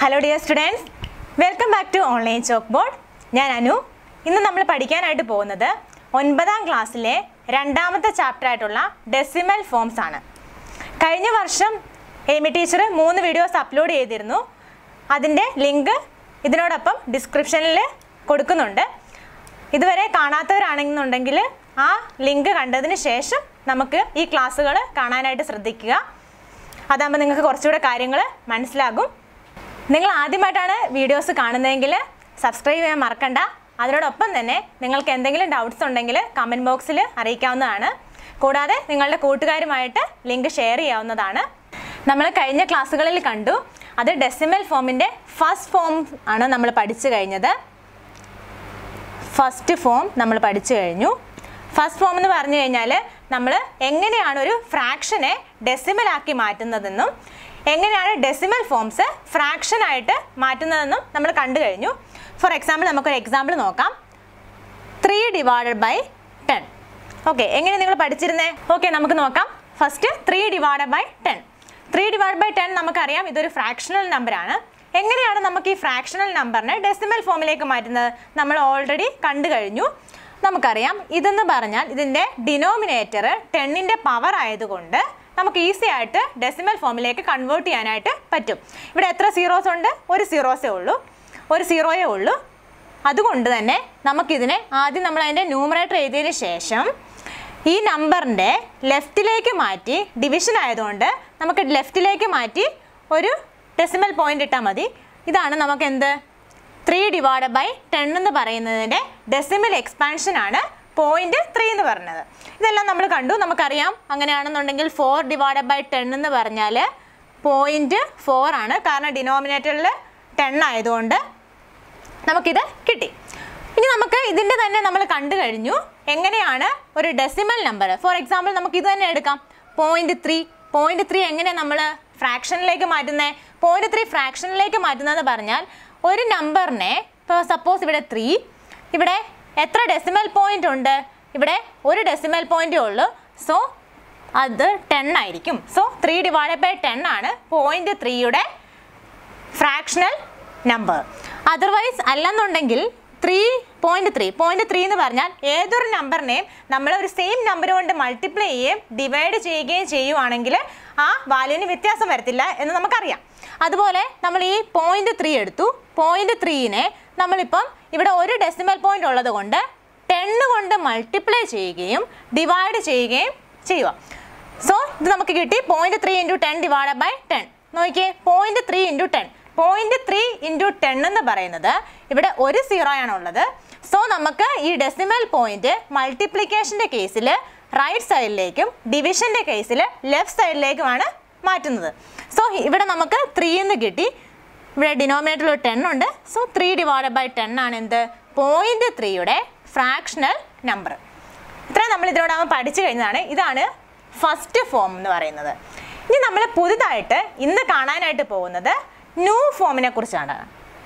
Hello dear students welcome back to online chalk board ഞാൻ അനു ഇന്ന് നമ്മൾ പഠിക്കാനായിട്ട് പോകുന്നത് ഒൻപതാം ക്ലാസ്സിലെ രണ്ടാമത്തെ ചാപ്റ്റർ ആയിട്ടുള്ള ഡെസിമൽ ഫോംസ് ആണ് കഴിഞ്ഞ വർഷം എമി ടീച്ചർ മൂന്ന് വീഡിയോസ് അപ്ലോഡ് ചെയ്തിരുന്നു അതിൻ്റെ ലിങ്ക് ഇതിനോടൊപ്പം ഡിസ്ക്രിപ്ഷനിൽ കൊടുക്കുന്നുണ്ട് ഇതുവരെ കാണാത്തവരാണെന്നുണ്ടെങ്കിൽ ആ ലിങ്ക് കണ്ടതിന് ശേഷം നമുക്ക് ഈ ക്ലാസ്സുകൾ കാണാനായിട്ട് ശ്രദ്ധിക്കുക അതാകുമ്പോൾ നിങ്ങൾക്ക് കുറച്ചുകൂടെ കാര്യങ്ങൾ മനസ്സിലാകും നിങ്ങൾ ആദ്യമായിട്ടാണ് വീഡിയോസ് കാണുന്നതെങ്കിൽ സബ്സ്ക്രൈബ് ചെയ്യാൻ മറക്കണ്ട അതിനോടൊപ്പം തന്നെ നിങ്ങൾക്ക് എന്തെങ്കിലും ഡൗട്ട്സ് ഉണ്ടെങ്കിൽ കമൻറ്റ് ബോക്സിൽ അറിയിക്കാവുന്നതാണ് കൂടാതെ നിങ്ങളുടെ കൂട്ടുകാരുമായിട്ട് ലിങ്ക് ഷെയർ ചെയ്യാവുന്നതാണ് നമ്മൾ കഴിഞ്ഞ ക്ലാസ്സുകളിൽ കണ്ടു അത് ഡെസിമൽ ഫോമിൻ്റെ ഫസ്റ്റ് ഫോം ആണ് നമ്മൾ പഠിച്ചു കഴിഞ്ഞത് ഫസ്റ്റ് ഫോം നമ്മൾ പഠിച്ചു കഴിഞ്ഞു ഫസ്റ്റ് ഫോം എന്ന് പറഞ്ഞു കഴിഞ്ഞാൽ നമ്മൾ എങ്ങനെയാണ് ഒരു ഫ്രാക്ഷനെ ഡെസിമലാക്കി മാറ്റുന്നതെന്നും എങ്ങനെയാണ് ഡെസിമൽ ഫോംസ് ഫ്രാക്ഷനായിട്ട് മാറ്റുന്നതെന്നും നമ്മൾ കണ്ടു കഴിഞ്ഞു ഫോർ എക്സാമ്പിൾ നമുക്കൊരു എക്സാമ്പിൾ നോക്കാം three divided by ten okay എങ്ങനെ നിങ്ങൾ പഠിച്ചിരുന്നേ ഓക്കെ നമുക്ക് നോക്കാം first three divided by ten three divide by ten നമുക്കറിയാം ഇതൊരു ഫ്രാക്ഷണൽ നമ്പറാണ് എങ്ങനെയാണ് നമുക്ക് ഈ ഫ്രാക്ഷണൽ നമ്പറിനെ ഡെസിമൽ ഫോമിലേക്ക് മാറ്റുന്നത് നമ്മൾ ഓൾറെഡി കണ്ടു കഴിഞ്ഞു നമുക്കറിയാം ഇതെന്ന് പറഞ്ഞാൽ ഇതിൻ്റെ ഡിനോമിനേറ്റർ ടെന്നിൻ്റെ പവർ ആയതുകൊണ്ട് നമുക്ക് ഈസി ആയിട്ട് ഡെസിമൽ ഫോമിലേക്ക് കൺവേർട്ട് ചെയ്യാനായിട്ട് പറ്റും ഇവിടെ എത്ര സീറോസ് ഉണ്ട് ഒരു സീറോസേ ഉള്ളൂ ഒരു സീറോയേ ഉള്ളൂ അതുകൊണ്ട് തന്നെ നമുക്കിതിനെ ആദ്യം നമ്മൾ അതിൻ്റെ ന്യൂമറേറ്റർ എഴുതിയതിന് ശേഷം ഈ നമ്പറിൻ്റെ ലെഫ്റ്റിലേക്ക് മാറ്റി ഡിവിഷൻ ആയതുകൊണ്ട് നമുക്ക് ലെഫ്റ്റിലേക്ക് മാറ്റി ഒരു ഡെസിമൽ പോയിന്റ് ഇട്ടാൽ മതി ഇതാണ് നമുക്ക് എന്ത് ത്രീ ഡിവൈഡ് ബൈ ടെൻ എന്ന് പറയുന്നതിൻ്റെ ഡെസിമൽ എക്സ്പാൻഷൻ ആണ് പോയിന്റ് ത്രീ എന്ന് പറഞ്ഞത് ഇതെല്ലാം നമ്മൾ കണ്ടു നമുക്കറിയാം അങ്ങനെയാണെന്നുണ്ടെങ്കിൽ ഫോർ ഡിവൈഡ് ബൈ ടെൻ എന്ന് പറഞ്ഞാൽ പോയിന്റ് ഫോർ ആണ് കാരണം ഡിനോമിനേറ്ററിൽ ടെൻ ആയതുകൊണ്ട് നമുക്കിത് കിട്ടി ഇനി നമുക്ക് ഇതിൻ്റെ തന്നെ നമ്മൾ കണ്ടു കഴിഞ്ഞു എങ്ങനെയാണ് ഒരു ഡെസിമൽ നമ്പർ ഫോർ എക്സാമ്പിൾ നമുക്ക് ഇത് തന്നെ എടുക്കാം പോയിന്റ് ത്രീ പോയിന്റ് ത്രീ എങ്ങനെയാണ് നമ്മൾ ഫ്രാക്ഷനിലേക്ക് മാറ്റുന്നത് പോയിന്റ് ത്രീ ഫ്രാക്ഷനിലേക്ക് മാറ്റുന്നതെന്ന് പറഞ്ഞാൽ ഒരു നമ്പറിനെ ഇപ്പോൾ സപ്പോസ് ഇവിടെ ത്രീ ഇവിടെ എത്ര ഡെസിമൽ പോയിന്റ് ഉണ്ട് ഇവിടെ ഒരു ഡെസിമൽ പോയിന്റേ ഉള്ളൂ സോ അത് ടെൻ ആയിരിക്കും so three divide by ten ആണ് പോയിന്റ് ത്രീയുടെ ഫ്രാക്ഷണൽ നമ്പർ അതർവൈസ് അല്ലെന്നുണ്ടെങ്കിൽ three point three point three എന്ന് പറഞ്ഞാൽ ഏതൊരു നമ്പറിനെയും നമ്മൾ ഒരു സെയിം നമ്പർ കൊണ്ട് മൾട്ടിപ്ലൈ ചെയ്യുകയും ഡിവൈഡ് ചെയ്യുകയും ചെയ്യുവാണെങ്കിൽ ആ വാല്യൂവിന് വ്യത്യാസം വരത്തില്ല എന്ന് നമുക്കറിയാം അതുപോലെ നമ്മൾ ഈ പോയിന്റ് ത്രീ എടുത്തു പോയിന്റ് ത്രീനെ നമ്മളിപ്പം ഇവിടെ ഒരു ഡെസിമൽ പോയിന്റ് ഉള്ളത് കൊണ്ട് ടെന്ന് കൊണ്ട് മൾട്ടിപ്ലൈ ചെയ്യുകയും ഡിവൈഡ് ചെയ്യുകയും ചെയ്യുക സോ ഇത് നമുക്ക് കിട്ടി point three into ten divide by ten നോക്കിയേ point three into ten point three into ten എന്ന് പറയുന്നത് ഇവിടെ ഒരു സീറോ ആണ് ഉള്ളത് സോ നമുക്ക് ഈ ഡെസിമൽ പോയിന്റ് മൾട്ടിപ്ലിക്കേഷൻ്റെ കേസിൽ റൈറ്റ് സൈഡിലേക്കും ഡിവിഷൻ്റെ കേസിൽ ലെഫ്റ്റ് സൈഡിലേക്കുമാണ് മാറ്റുന്നത് സോ ഇവിടെ നമുക്ക് ത്രീ എന്ന് കിട്ടി ഇവിടെ ഡിനോമിനേറ്ററിൽ ടെൻ ഉണ്ട് so three divide by ten ആണ് എന്ത് പോയിന്റ് ത്രീയുടെ ഫ്രാക്ഷണൽ നമ്പർ ഇത്രയും നമ്മൾ ഇതിനോടകം പഠിച്ചു കഴിഞ്ഞതാണ് ഇതാണ് ഫസ്റ്റ് ഫോം എന്ന് പറയുന്നത് ഇനി നമ്മൾ പുതുതായിട്ട് ഇന്ന് കാണാനായിട്ട് പോകുന്നത് ന്യൂ ഫോമിനെ കുറിച്ചാണ്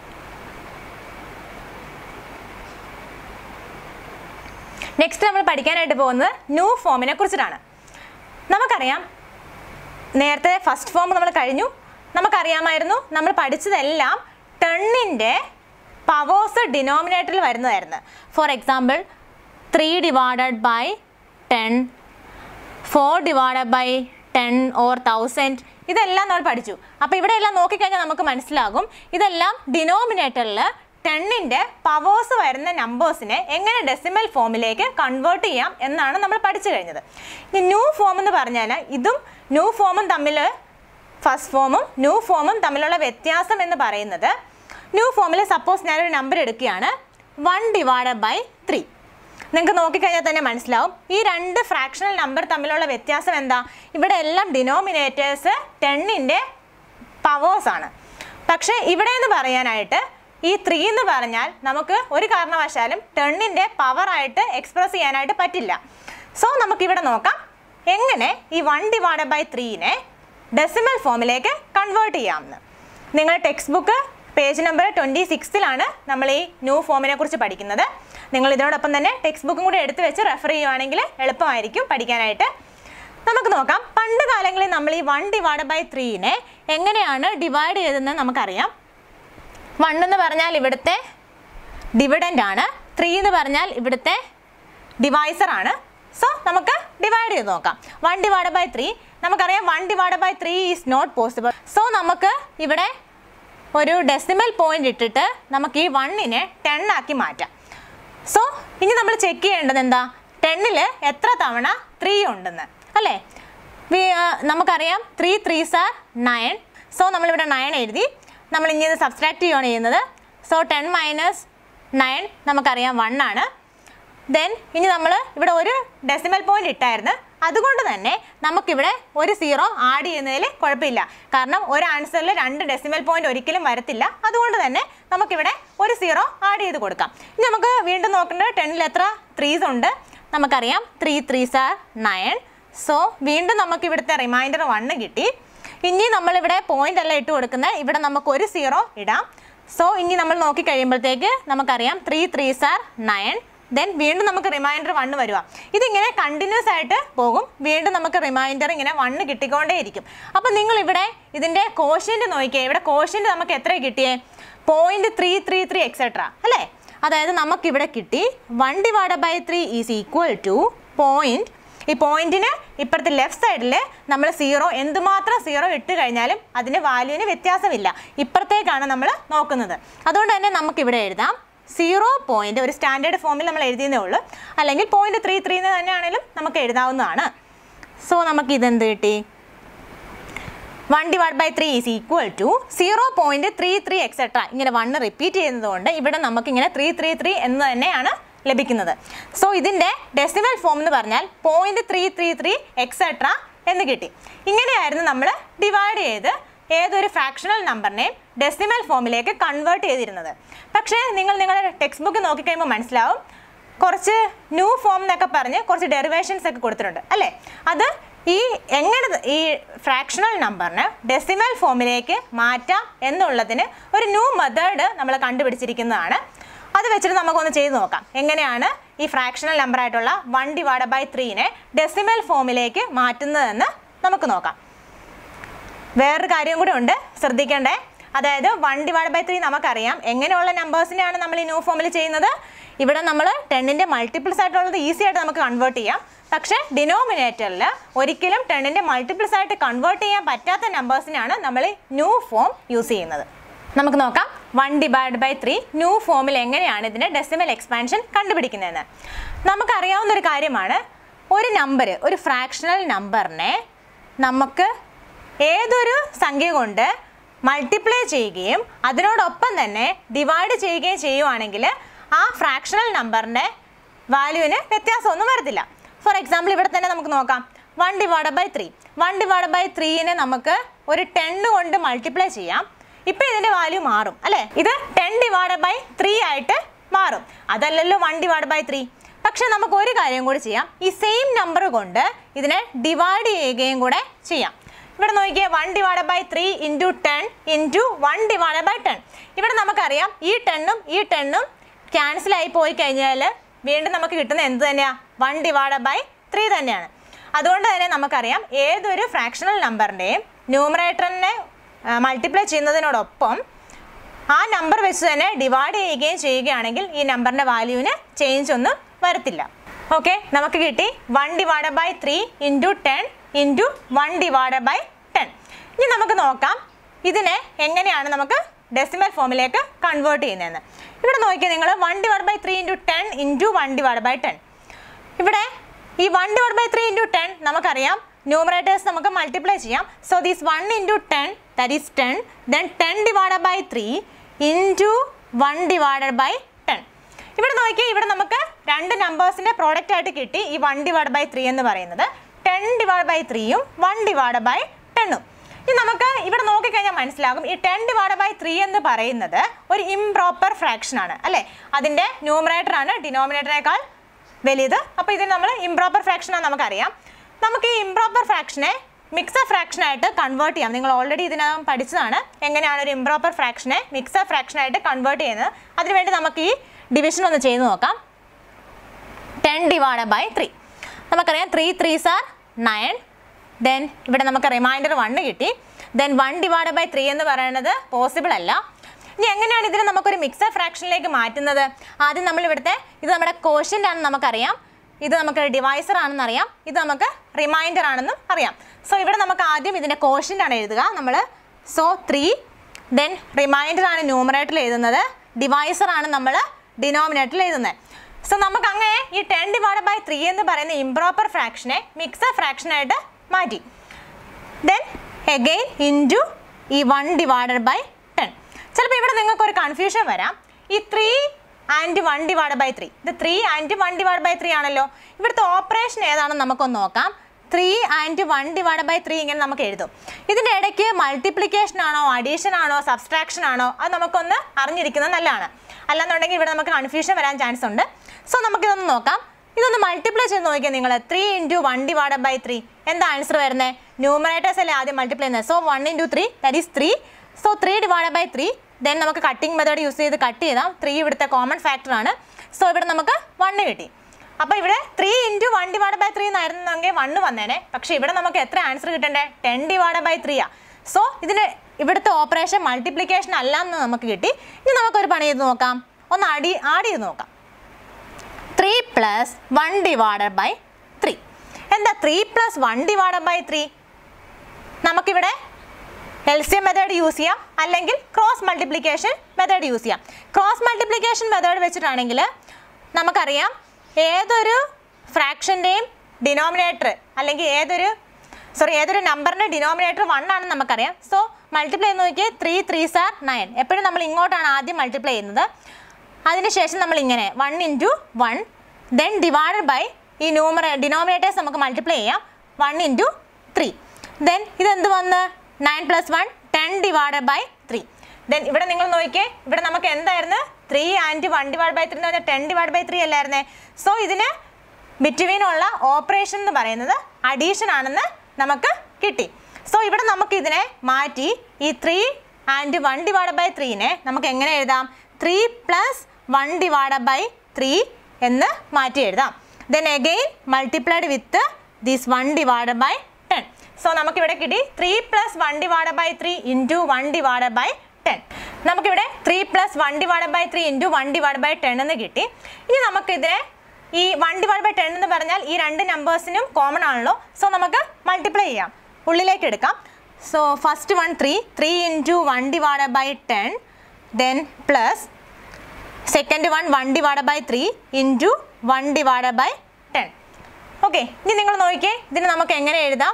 നെക്സ്റ്റ് നമ്മൾ പഠിക്കാനായിട്ട് പോകുന്നത് ന്യൂ ഫോമിനെ കുറിച്ചിട്ടാണ് നമുക്കറിയാം നേരത്തെ ഫസ്റ്റ് ഫോം നമ്മൾ കഴിഞ്ഞു നമുക്കറിയാമായിരുന്നു നമ്മൾ പഠിച്ചതെല്ലാം ടെണ്ണിൻ്റെ പവേഴ്സ് ഡിനോമിനേറ്ററിൽ വരുന്നതായിരുന്നു for example three divided by ten four divided by ten or thousand ഇതെല്ലാം നമ്മൾ പഠിച്ചു അപ്പോൾ ഇവിടെ എല്ലാം നോക്കിക്കഴിഞ്ഞാൽ നമുക്ക് മനസ്സിലാകും ഇതെല്ലാം ഡിനോമിനേറ്ററിൽ ടെണ്ണിൻ്റെ പവേഴ്സ് വരുന്ന നമ്പേഴ്സിനെ എങ്ങനെ ഡെസിമൽ ഫോമിലേക്ക് കൺവേർട്ട് ചെയ്യാം എന്നാണ് നമ്മൾ പഠിച്ചു കഴിഞ്ഞത് ഇനി ന്യൂ ഫോം എന്ന് പറഞ്ഞാൽ ഇതും ന്യൂ ഫോമും തമ്മിൽ ഫസ്റ്റ് ഫോമും ന്യൂ ഫോമും തമ്മിലുള്ള വ്യത്യാസം എന്ന് പറയുന്നത് ന്യൂ ഫോമിൽ സപ്പോസ് ഞാനൊരു നമ്പർ എടുക്കുകയാണ് വൺ ഡിവൈഡ് ബൈ ത്രീ നിങ്ങൾക്ക് നോക്കിക്കഴിഞ്ഞാൽ തന്നെ മനസ്സിലാവും ഈ രണ്ട് ഫ്രാക്ഷണൽ നമ്പർ തമ്മിലുള്ള വ്യത്യാസം എന്താ ഇവിടെ എല്ലാം ഡിനോമിനേറ്റേഴ്സ് ടെണ്ണിൻ്റെ പവേഴ്സ് ആണ് പക്ഷേ ഇവിടെ എന്ന് പറയാനായിട്ട് ഈ ത്രീ എന്ന് പറഞ്ഞാൽ നമുക്ക് ഒരു കാരണവശാലും ടെണ്ണിൻ്റെ പവറായിട്ട് എക്സ്പ്രസ് ചെയ്യാനായിട്ട് പറ്റില്ല സോ നമുക്കിവിടെ നോക്കാം എങ്ങനെ ഈ വൺ ഡിവൈഡ് ബൈ ത്രീനെ ഡെസിമൽ ഫോമിലേക്ക് കൺവേർട്ട് ചെയ്യാമെന്ന് നിങ്ങൾ text book page number twenty സിക്സിലാണ് നമ്മൾ ഈ ന്യൂ ഫോമിനെ കുറിച്ച് പഠിക്കുന്നത് നിങ്ങൾ ഇതിനോടൊപ്പം തന്നെ ടെക്സ്റ്റ് ബുക്കും കൂടി എടുത്ത് വെച്ച് റെഫർ ചെയ്യുവാണെങ്കിൽ എളുപ്പമായിരിക്കും പഠിക്കാനായിട്ട് നമുക്ക് നോക്കാം പണ്ട് കാലങ്ങളിൽ നമ്മൾ ഈ വൺ ഡിവൈഡ് ബൈ ത്രീനെ എങ്ങനെയാണ് ഡിവൈഡ് ചെയ്തതെന്ന് നമുക്കറിയാം വൺ എന്ന് പറഞ്ഞാൽ ഇവിടുത്തെ ഡിവിഡൻ്റ് ആണ് ത്രീ എന്ന് പറഞ്ഞാൽ ഇവിടുത്തെ ഡിവൈസർ ആണ് സോ നമുക്ക് ഡിവൈഡ് ചെയ്ത് നോക്കാം വൺ ഡിവൈഡ് ബൈ ത്രീ നമുക്കറിയാം one divide by three is not possible so നമുക്ക് ഇവിടെ ഒരു ഡെസിമൽ പോയിന്റ് ഇട്ടിട്ട് നമുക്ക് ഈ വണ്ണിനെ ടെൻ ആക്കി മാറ്റാം സോ ഇനി നമ്മൾ ചെക്ക് ചെയ്യേണ്ടത് എന്താ ടെന്നിൽ എത്ര തവണ ത്രീ ഉണ്ടെന്ന് അല്ലേ വി- ആ, നമുക്കറിയാം three threes are nine so നമ്മളിവിടെ നയൻ എഴുതി നമ്മൾ ഇനി ഇത് സബ്സ്ട്രാക്ട് ചെയ്യുകയാണ് ചെയ്യുന്നത് സോ ടെൻ മൈനസ് നയൻ നമുക്കറിയാം വൺ ആണ് ദെൻ ഇനി നമ്മൾ ഇവിടെ ഒരു ഡെസിമൽ പോയിന്റ് ഇട്ടായിരുന്നു അതുകൊണ്ട് തന്നെ നമുക്കിവിടെ ഒരു സീറോ ആഡ് ചെയ്യുന്നതിൽ കുഴപ്പമില്ല കാരണം ഒരു ആൻസറിൽ രണ്ട് ഡെസിമൽ പോയിന്റ് ഒരിക്കലും വരത്തില്ല അതുകൊണ്ട് തന്നെ നമുക്കിവിടെ ഒരു സീറോ ആഡ് ചെയ്ത് കൊടുക്കാം ഇനി നമുക്ക് വീണ്ടും നോക്കേണ്ടത് ടെന്നിൽ എത്ര ത്രീസ് ഉണ്ട് നമുക്കറിയാം three threes are nine so വീണ്ടും നമുക്ക് ഇവിടുത്തെ റിമൈൻഡർ വണ്ണ് കിട്ടി ഇനി നമ്മളിവിടെ പോയിന്റ് അല്ല ഇട്ട് കൊടുക്കുന്നത് ഇവിടെ നമുക്ക് ഒരു സീറോ ഇടാം സോ ഇനി നമ്മൾ നോക്കി കഴിയുമ്പോഴത്തേക്ക് നമുക്കറിയാം three threes are nine then വീണ്ടും നമുക്ക് റിമൈൻഡർ വണ്ണ് വരുക ഇതിങ്ങനെ കണ്ടിന്യൂസ് ആയിട്ട് പോകും വീണ്ടും നമുക്ക് റിമൈൻഡർ ഇങ്ങനെ വണ്ണ് കിട്ടിക്കൊണ്ടേയിരിക്കും അപ്പം നിങ്ങൾ ഇവിടെ ഇതിൻ്റെ കോഷ്യൻ്റ് നോക്കിയേ ഇവിടെ കോഷ്യൻ്റ് നമുക്ക് എത്ര കിട്ടിയേ point three three three etcetera അല്ലേ അതായത് നമുക്കിവിടെ കിട്ടി one divide by three is equal to point ഈ പോയിന്റിന് ഇപ്പുറത്തെ ലെഫ്റ്റ് സൈഡിൽ നമ്മൾ സീറോ എന്തുമാത്രം സീറോ ഇട്ട് കഴിഞ്ഞാലും അതിന് വാല്യൂവിന് വ്യത്യാസമില്ല ഇപ്പുറത്തേക്കാണ് നമ്മൾ നോക്കുന്നത് അതുകൊണ്ട് തന്നെ നമുക്കിവിടെ എഴുതാം സീറോ പോയിന്റ് ഒരു സ്റ്റാൻഡേർഡ് ഫോമിൽ നമ്മൾ എഴുതിയെന്നേ ഉള്ളൂ അല്ലെങ്കിൽ പോയിന്റ് ത്രീ ത്രീ എന്ന് തന്നെയാണെങ്കിലും നമുക്ക് എഴുതാവുന്നതാണ് സോ നമുക്ക് ഇതെന്ത് കിട്ടി one divide by three is equal to zero point three three etcetera ഇങ്ങനെ വണ്ണ് റിപ്പീറ്റ് ചെയ്യുന്നതുകൊണ്ട് ഇവിടെ നമുക്ക് ഇങ്ങനെ ത്രീ ത്രീ ത്രീ എന്ന് തന്നെയാണ് ലഭിക്കുന്നത് സോ ഇതിൻ്റെ ഡെസിമൽ ഫോം എന്ന് പറഞ്ഞാൽ point three three three etcetera എന്ന് കിട്ടി ഇങ്ങനെയായിരുന്നു നമ്മൾ ഡിവൈഡ് ചെയ്ത് ഏതൊരു ഫ്രാക്ഷണൽ നമ്പറിനെയും ഡെസിമൽ ഫോമിലേക്ക് കൺവേർട്ട് ചെയ്തിരുന്നത് പക്ഷേ നിങ്ങൾ നിങ്ങളുടെ ടെക്സ്റ്റ് ബുക്ക് നോക്കിക്കഴിയുമ്പോൾ മനസ്സിലാവും കുറച്ച് ന്യൂ ഫോം എന്നൊക്കെ പറഞ്ഞ് കുറച്ച് ഡെറിവേഷൻസ് ഒക്കെ കൊടുത്തിട്ടുണ്ട് അല്ലേ അത് ഈ എങ്ങനെ ഈ ഫ്രാക്ഷണൽ നമ്പറിന് ഡെസിമൽ ഫോമിലേക്ക് മാറ്റാം എന്നുള്ളതിന് ഒരു ന്യൂ മെത്തേഡ് നമ്മൾ കണ്ടുപിടിച്ചിരിക്കുന്നതാണ് അത് വെച്ചിട്ട് നമുക്കൊന്ന് ചെയ്ത് നോക്കാം എങ്ങനെയാണ് ഈ ഫ്രാക്ഷണൽ നമ്പർ ആയിട്ടുള്ള വൺ ഡിവൈഡ് ബൈ ത്രീനെ ഡെസിമൽ ഫോമിലേക്ക് മാറ്റുന്നതെന്ന് നമുക്ക് നോക്കാം വേറൊരു കാര്യം കൂടെ ഉണ്ട് ശ്രദ്ധിക്കേണ്ടേ അതായത് വൺ ഡിവൈഡ് ബൈ ത്രീ നമുക്കറിയാം എങ്ങനെയുള്ള നമ്പേഴ്സിനെയാണ് നമ്മൾ ഈ ന്യൂ ഫോമിൽ ചെയ്യുന്നത് ഇവിടെ നമ്മൾ ടെന്നിൻ്റെ മൾട്ടിപ്പിൾസ് ആയിട്ടുള്ളത് ഈസി ആയിട്ട് നമുക്ക് കൺവേർട്ട് ചെയ്യാം പക്ഷേ ഡിനോമിനേറ്ററിൽ ഒരിക്കലും ടെന്നിൻ്റെ മൾട്ടിപ്പിൾസ് ആയിട്ട് കൺവേർട്ട് ചെയ്യാൻ പറ്റാത്ത നമ്പേഴ്സിനാണ് നമ്മൾ ന്യൂ ഫോം യൂസ് ചെയ്യുന്നത് നമുക്ക് നോക്കാം one divide by three new ഫോമിൽ എങ്ങനെയാണ് ഇതിൻ്റെ ഡെസിമൽ എക്സ്പാൻഷൻ കണ്ടുപിടിക്കുന്നതെന്ന് നമുക്കറിയാവുന്ന ഒരു കാര്യമാണ് ഒരു നമ്പർ ഒരു ഫ്രാക്ഷണൽ നമ്പറിനെ നമുക്ക് ഏതൊരു സംഖ്യ കൊണ്ട് മൾട്ടിപ്ലൈ ചെയ്യുകയും അതിനോടൊപ്പം തന്നെ ഡിവൈഡ് ചെയ്യുകയും ചെയ്യുവാണെങ്കിൽ ആ ഫ്രാക്ഷണൽ നമ്പറിൻ്റെ വാല്യൂവിന് വ്യത്യാസമൊന്നും വരത്തില്ല ഫോർ എക്സാമ്പിൾ ഇവിടെ തന്നെ നമുക്ക് നോക്കാം one divide by three one divide by ത്രീനെ നമുക്ക് ഒരു ടെണ്ണ് കൊണ്ട് മൾട്ടിപ്ലൈ ചെയ്യാം ഇപ്പം ഇതിൻ്റെ വാല്യൂ മാറും അല്ലേ ഇത് ടെൻ ഡിവൈഡ് ബൈ ത്രീ ആയിട്ട് മാറും അതല്ലല്ലോ വൺ ഡിവൈഡ് ബൈ ത്രീ പക്ഷെ നമുക്ക് ഒരു കാര്യം കൂടി ചെയ്യാം ഈ സെയിം നമ്പർ കൊണ്ട് ഇതിനെ ഡിവൈഡ് ചെയ്യുകയും കൂടെ ചെയ്യാം ഇവിടെ നോക്കിയേ one divide by three into ten into one divide by ten ഇവിടെ നമുക്കറിയാം ഈ ടെണ്ണും ഈ ടെണ്ണും ക്യാൻസൽ ആയി പോയി കഴിഞ്ഞാൽ വീണ്ടും നമുക്ക് കിട്ടുന്ന എന്ത് തന്നെയാണ് വൺ ഡിവൈഡ് ബൈ ത്രീ തന്നെയാണ് അതുകൊണ്ട് തന്നെ നമുക്കറിയാം ഏതൊരു ഫ്രാക്ഷണൽ നമ്പറിൻ്റെയും ന്യൂമറേറ്ററിനെ മൾട്ടിപ്ലൈ ചെയ്യുന്നതിനോടൊപ്പം ആ നമ്പർ വെച്ച് തന്നെ ഡിവൈഡ് ചെയ്യുകയും ചെയ്യുകയാണെങ്കിൽ ഈ നമ്പറിൻ്റെ വാല്യൂവിന് ചേഞ്ച് ഒന്നും വരത്തില്ല ഓക്കെ നമുക്ക് കിട്ടി one divide by three into ten into one divide by ten ഇനി നമുക്ക് നോക്കാം ഇതിനെ എങ്ങനെയാണ് നമുക്ക് ഡെസിമൽ ഫോമിലേക്ക് കൺവേർട്ട് ചെയ്യുന്നതെന്ന് ഇവിടെ നോക്കിയാൽ നിങ്ങൾ one divide by three into ten into one divide by ten ഇവിടെ ഈ one divide by three into ten നമുക്കറിയാം ന്യൂമറേറ്റേഴ്സ് നമുക്ക് മൾട്ടിപ്ലൈ ചെയ്യാം so these one into ten that is ten then ten divide by three into one divided by ten ഇവിടെ നോക്കിയാൽ ഇവിടെ നമുക്ക് രണ്ട് നമ്പേഴ്സിൻ്റെ പ്രോഡക്റ്റ് ആയിട്ട് കിട്ടി ഈ വൺ ഡിവൈഡ് ബൈ ത്രീ എന്ന് പറയുന്നത് ടെൻ ഡിവൈഡ് ബൈ ത്രീയും വൺ ഡിവൈഡ് ബൈ ടെണ്ണും ഇനി നമുക്ക് ഇവിടെ നോക്കിക്കഴിഞ്ഞാൽ മനസ്സിലാകും ഈ ടെൻ ഡിവൈഡ് ബൈ ത്രീ എന്ന് പറയുന്നത് ഒരു ഇംപ്രോപ്പർ ഫ്രാക്ഷൻ ആണ് അല്ലേ അതിൻ്റെ ന്യൂമറേറ്റർ ആണ് ഡിനോമിനേറ്ററിനേക്കാൾ വലുത് അപ്പോൾ ഇതിന് നമ്മൾ ഇംപ്രോപ്പർ ഫ്രാക്ഷൻ ആണ് നമുക്കറിയാം നമുക്ക് ഈ ഇംപ്രോപ്പർ ഫ്രാക്ഷനെ മിക്സർ ഫ്രാക്ഷനായിട്ട് കൺവേർട്ട് ചെയ്യാം നിങ്ങൾ ഓൾറെഡി ഇതിനകം പഠിച്ചതാണ് എങ്ങനെയാണ് ഒരു ഇംപ്രോപ്പർ ഫ്രാക്ഷനെ മിക്സർ ഫ്രാക്ഷനായിട്ട് കൺവേർട്ട് ചെയ്യുന്നത് അതിനുവേണ്ടി നമുക്ക് ഈ ഡിവിഷൻ ഒന്ന് ചെയ്ത് നോക്കാം ടെൻ ഡിവൈഡ് ബൈ ത്രീ നമുക്കറിയാം three threes are nine then ഇവിടെ നമുക്ക് റിമൈൻഡർ വണ്ണ് കിട്ടി then one divide by three എന്ന് പറയുന്നത് പോസിബിൾ അല്ല ഇനി എങ്ങനെയാണ് ഇതിനെ നമുക്കൊരു മിക്സഡ് ഫ്രാക്ഷനിലേക്ക് മാറ്റുന്നത് ആദ്യം നമ്മൾ ഇവിടുത്തെ ഇത് നമ്മുടെ കോഷ്യൻ്റ് ആണെന്ന് നമുക്കറിയാം ഇത് നമുക്ക് ഡിവൈസർ ആണെന്ന് അറിയാം ഇത് നമുക്ക് റിമൈൻഡർ ആണെന്നും അറിയാം സോ ഇവിടെ നമുക്ക് ആദ്യം ഇതിൻ്റെ കോഷ്യൻ്റ് ആണ് എഴുതുക നമ്മൾ സോ ത്രീ ദെൻ റിമൈൻഡർ ആണ് ന്യൂമറേറ്ററിൽ എഴുതുന്നത് ഡിവൈസർ ആണ് നമ്മൾ ഡിനോമിനേറ്ററിൽ എഴുതുന്നത് സോ നമുക്ക് അങ്ങനെ ഈ ടെൻ ഡിവൈഡ് ബൈ ത്രീ എന്ന് പറയുന്ന ഇംപ്രോപ്പർ ഫ്രാക്ഷനെ മിക്സഡ് ഫ്രാക്ഷനായിട്ട് മാറ്റി ദെൻ എഗെയിൻ ഇൻറ്റു ഈ വൺ ഡിവൈഡഡ് ബൈ ടെൻ ചിലപ്പോൾ ഇവിടെ നിങ്ങൾക്ക് ഒരു കൺഫ്യൂഷൻ വരാം ഈ three and one divide by three ഇത് three and one divide by three ആണല്ലോ ഇവിടുത്തെ ഓപ്പറേഷൻ ഏതാണെന്ന് നമുക്കൊന്ന് നോക്കാം three and one divide by three ഇങ്ങനെ നമുക്ക് എഴുതും ഇതിൻ്റെ ഇടയ്ക്ക് മൾട്ടിപ്ലിക്കേഷൻ ആണോ അഡീഷൻ ആണോ സബ്സ്ട്രാക്ഷൻ ആണോ അത് നമുക്കൊന്ന് അറിഞ്ഞിരിക്കുന്നത് നല്ലതാണ് അല്ലാന്നുണ്ടെങ്കിൽ ഇവിടെ നമുക്ക് കൺഫ്യൂഷൻ വരാൻ ചാൻസ് ഉണ്ട് സോ നമുക്കിതൊന്ന് നോക്കാം ഇതൊന്ന് മൾട്ടിപ്ലൈ ചെയ്ത് നോക്കിയാൽ നിങ്ങൾ three into one divide by three എന്താ ആൻസർ വരുന്നത് ന്യൂമറേറ്റേഴ്സ് അല്ലേ ആദ്യം മൾട്ടിപ്ലൈ ചെയ്യുന്നത് so one into three that is three so three divide by three then നമുക്ക് കട്ടിംഗ് മെത്തേഡ് യൂസ് ചെയ്ത് കട്ട് ചെയ്താൽ ത്രീ ഇവിടുത്തെ കോമൺ ഫാക്ടർ ആണ് സോ ഇവിടെ നമുക്ക് വണ്ണ് കിട്ടി അപ്പോൾ ഇവിടെ three into one divide by three എന്നായിരുന്നെങ്കിൽ വണ്ണ് വന്നേനെ പക്ഷേ ഇവിടെ നമുക്ക് എത്ര ആൻസർ കിട്ടണ്ടേ ടെൻ ഡിവൈഡ് ബൈ ത്രീ ആ സോ ഇതിന് ഇവിടുത്തെ ഓപ്പറേഷൻ മൾട്ടിപ്ലിക്കേഷൻ അല്ല എന്ന് നമുക്ക് കിട്ടി ഇനി നമുക്കൊരു പണി ചെയ്ത് നോക്കാം ഒന്ന് ആഡ് ആഡ് ചെയ്ത് നോക്കാം three plus one divided by three എന്താ three plus one divided by three നമുക്കിവിടെ L C M method use ചെയ്യാം അല്ലെങ്കിൽ ക്രോസ് മൾട്ടിപ്ലിക്കേഷൻ മെത്തേഡ് യൂസ് ചെയ്യാം ക്രോസ് മൾട്ടിപ്ലിക്കേഷൻ മെത്തേഡ് വെച്ചിട്ടാണെങ്കിൽ നമുക്കറിയാം ഏതൊരു ഫ്രാക്ഷൻ്റെയും ഡിനോമിനേറ്റർ അല്ലെങ്കിൽ ഏതൊരു സോറി ഏതൊരു നമ്പറിൻ്റെ ഡിനോമിനേറ്റർ വൺ ആണെന്ന് നമുക്കറിയാം സോ മൾട്ടിപ്ലൈ എന്ന് നോക്കിയാൽ ത്രീ ത്രീ സാർ നയൻ എപ്പോഴും നമ്മൾ ഇങ്ങോട്ടാണ് ആദ്യം മൾട്ടിപ്ലൈ ചെയ്യുന്നത് അതിനുശേഷം നമ്മൾ ഇങ്ങനെ one into one then divided by ഈ ന്യൂമറ ഡിനോമിനേറ്റേഴ്സ് നമുക്ക് മൾട്ടിപ്ലൈ ചെയ്യാം വൺ ഇൻറ്റു ത്രീ ദെൻ ഇതെന്ത് വന്ന് nine plus one ten divided by three then ഇവിടെ നിങ്ങൾ നോക്കിയേ ഇവിടെ നമുക്ക് എന്തായിരുന്നു three and one divide by three എന്ന് പറഞ്ഞാൽ ടെൻ ഡിവൈഡ് ബൈ ത്രീ അല്ലായിരുന്നേ സോ ഇതിന് ബിറ്റ്വീൻ ഉള്ള ഓപ്പറേഷൻ എന്ന് പറയുന്നത് അഡീഷൻ ആണെന്ന് നമുക്ക് കിട്ടി സോ ഇവിടെ നമുക്ക് ഇതിനെ മാറ്റി ഈ three and one divide by ത്രീനെ നമുക്ക് എങ്ങനെ എഴുതാം three plus one divide by three എന്ന് മാറ്റി എഴുതാം then again multiplied with this one divide by ten so നമുക്കിവിടെ കിട്ടി three plus one divide by three into one divide by ten നമുക്കിവിടെ three plus one divide by three into one divide by ten എന്ന് കിട്ടി ഇനി നമുക്കിതിനെ ഈ one divide by ten എന്ന് പറഞ്ഞാൽ ഈ രണ്ട് നമ്പേഴ്സിനും കോമൺ ആണല്ലോ സോ നമുക്ക് മൾട്ടിപ്ലൈ ചെയ്യാം ഉള്ളിലേക്ക് എടുക്കാം so first one three three into one divide by ten then plus second one one divide by three into one divide by ten okay ഇനി നിങ്ങൾ നോക്കിയേ ഇതിന് നമുക്ക് എങ്ങനെ എഴുതാം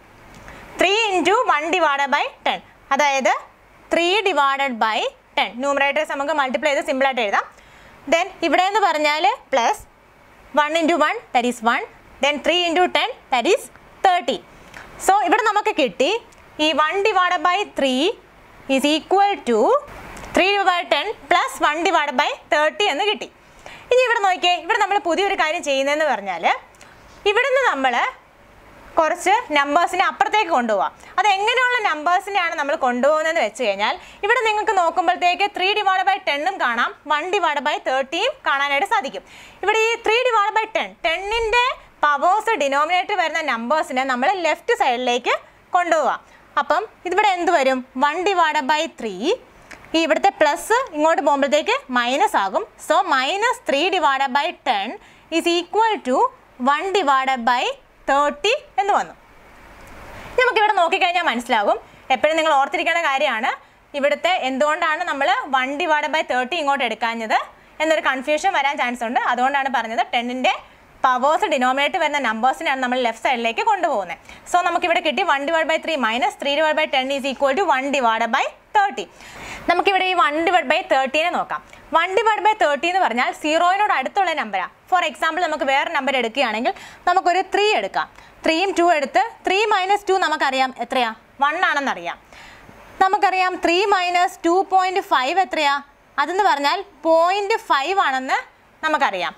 three into one divide by ten അതായത് three divided by ten numerators നമുക്ക് multiply ചെയ്ത് സിമ്പിളായിട്ട് എഴുതാം ദെൻ ഇവിടെ എന്ന് പറഞ്ഞാൽ plus one into one that is one then three into ten that is thirty so ഇവിടെ നമുക്ക് കിട്ടി ഈ one divide by three is equal to three divide ten plus one divide by thirty എന്ന് കിട്ടി ഇനി ഇവിടെ നോക്കിയേ ഇവിടെ നമ്മൾ പുതിയൊരു കാര്യം ചെയ്യുന്നതെന്ന് പറഞ്ഞാൽ ഇവിടുന്ന് നമ്മൾ കുറച്ച് നമ്പേഴ്സിനെ അപ്പുറത്തേക്ക് കൊണ്ടുപോകാം അത് എങ്ങനെയുള്ള നമ്പേഴ്സിനെയാണ് നമ്മൾ കൊണ്ടുപോകുന്നതെന്ന് വെച്ച് കഴിഞ്ഞാൽ ഇവിടെ നിങ്ങൾക്ക് നോക്കുമ്പോഴത്തേക്ക് ത്രീ ഡിവൈഡ് ബൈ ടെണ്ണും കാണാം വൺ ഡിവൈഡ് ബൈ തേർട്ടിയും കാണാനായിട്ട് സാധിക്കും ഇവിടെ ഈ ത്രീ ഡിവൈഡ് ബൈ ടെൻ ടെന്നിൻ്റെ പവേഴ്സ് ഡിനോമിനേറ്റർ വരുന്ന നമ്പേഴ്സിനെ നമ്മൾ ലെഫ്റ്റ് സൈഡിലേക്ക് കൊണ്ടുപോകാം അപ്പം ഇതിവിടെ എന്ത് വരും വൺ ഡിവൈഡ് ബൈ ത്രീ ഈ ഇവിടുത്തെ പ്ലസ് ഇങ്ങോട്ട് പോകുമ്പോഴത്തേക്ക് മൈനസ് ആകും so minus three divide by ten is equal to one divide by thirty എന്ന് വന്നു ഇനി നമുക്കിവിടെ നോക്കിക്കഴിഞ്ഞാൽ മനസ്സിലാകും എപ്പോഴും നിങ്ങൾ ഓർത്തിരിക്കേണ്ട കാര്യമാണ് ഇവിടുത്തെ എന്തുകൊണ്ടാണ് നമ്മൾ വൺ ഡിവൈഡ് ബൈ തേർട്ടി ഇങ്ങോട്ട് എടുക്കാഞ്ഞത് എന്നൊരു കൺഫ്യൂഷൻ വരാൻ ചാൻസ് ഉണ്ട് അതുകൊണ്ടാണ് പറഞ്ഞത് ടെന്നിൻ്റെ പവേഴ്സ് ഡിനോമിനേറ്റ് വരുന്ന നമ്പേഴ്സിനാണ് നമ്മൾ ലെഫ്റ്റ് സൈഡിലേക്ക് കൊണ്ടുപോകുന്നത് സോ നമുക്കിവിടെ കിട്ടി one divide by three minus three divide by ten is equal to one divide by thirty നമുക്കിവിടെ ഈ വൺ ഡിവൈഡ് ബൈ തേർട്ടീനെ നോക്കാം വൺ ഡിവൈഡ് ബൈ തേർട്ടി എന്ന് പറഞ്ഞാൽ സീറോയിനോട് അടുത്തുള്ള നമ്പറാണ് ഫോർ എക്സാമ്പിൾ നമുക്ക് വേറെ നമ്പർ എടുക്കുകയാണെങ്കിൽ നമുക്കൊരു ത്രീ എടുക്കാം ത്രീയും ടു എടുത്ത് ത്രീ മൈനസ് ടു നമുക്കറിയാം എത്രയാ വൺ ആണെന്നറിയാം നമുക്കറിയാം three minus two point five എത്രയാ അതെന്ന് പറഞ്ഞാൽ പോയിൻറ്റ് ഫൈവ് ആണെന്ന് നമുക്കറിയാം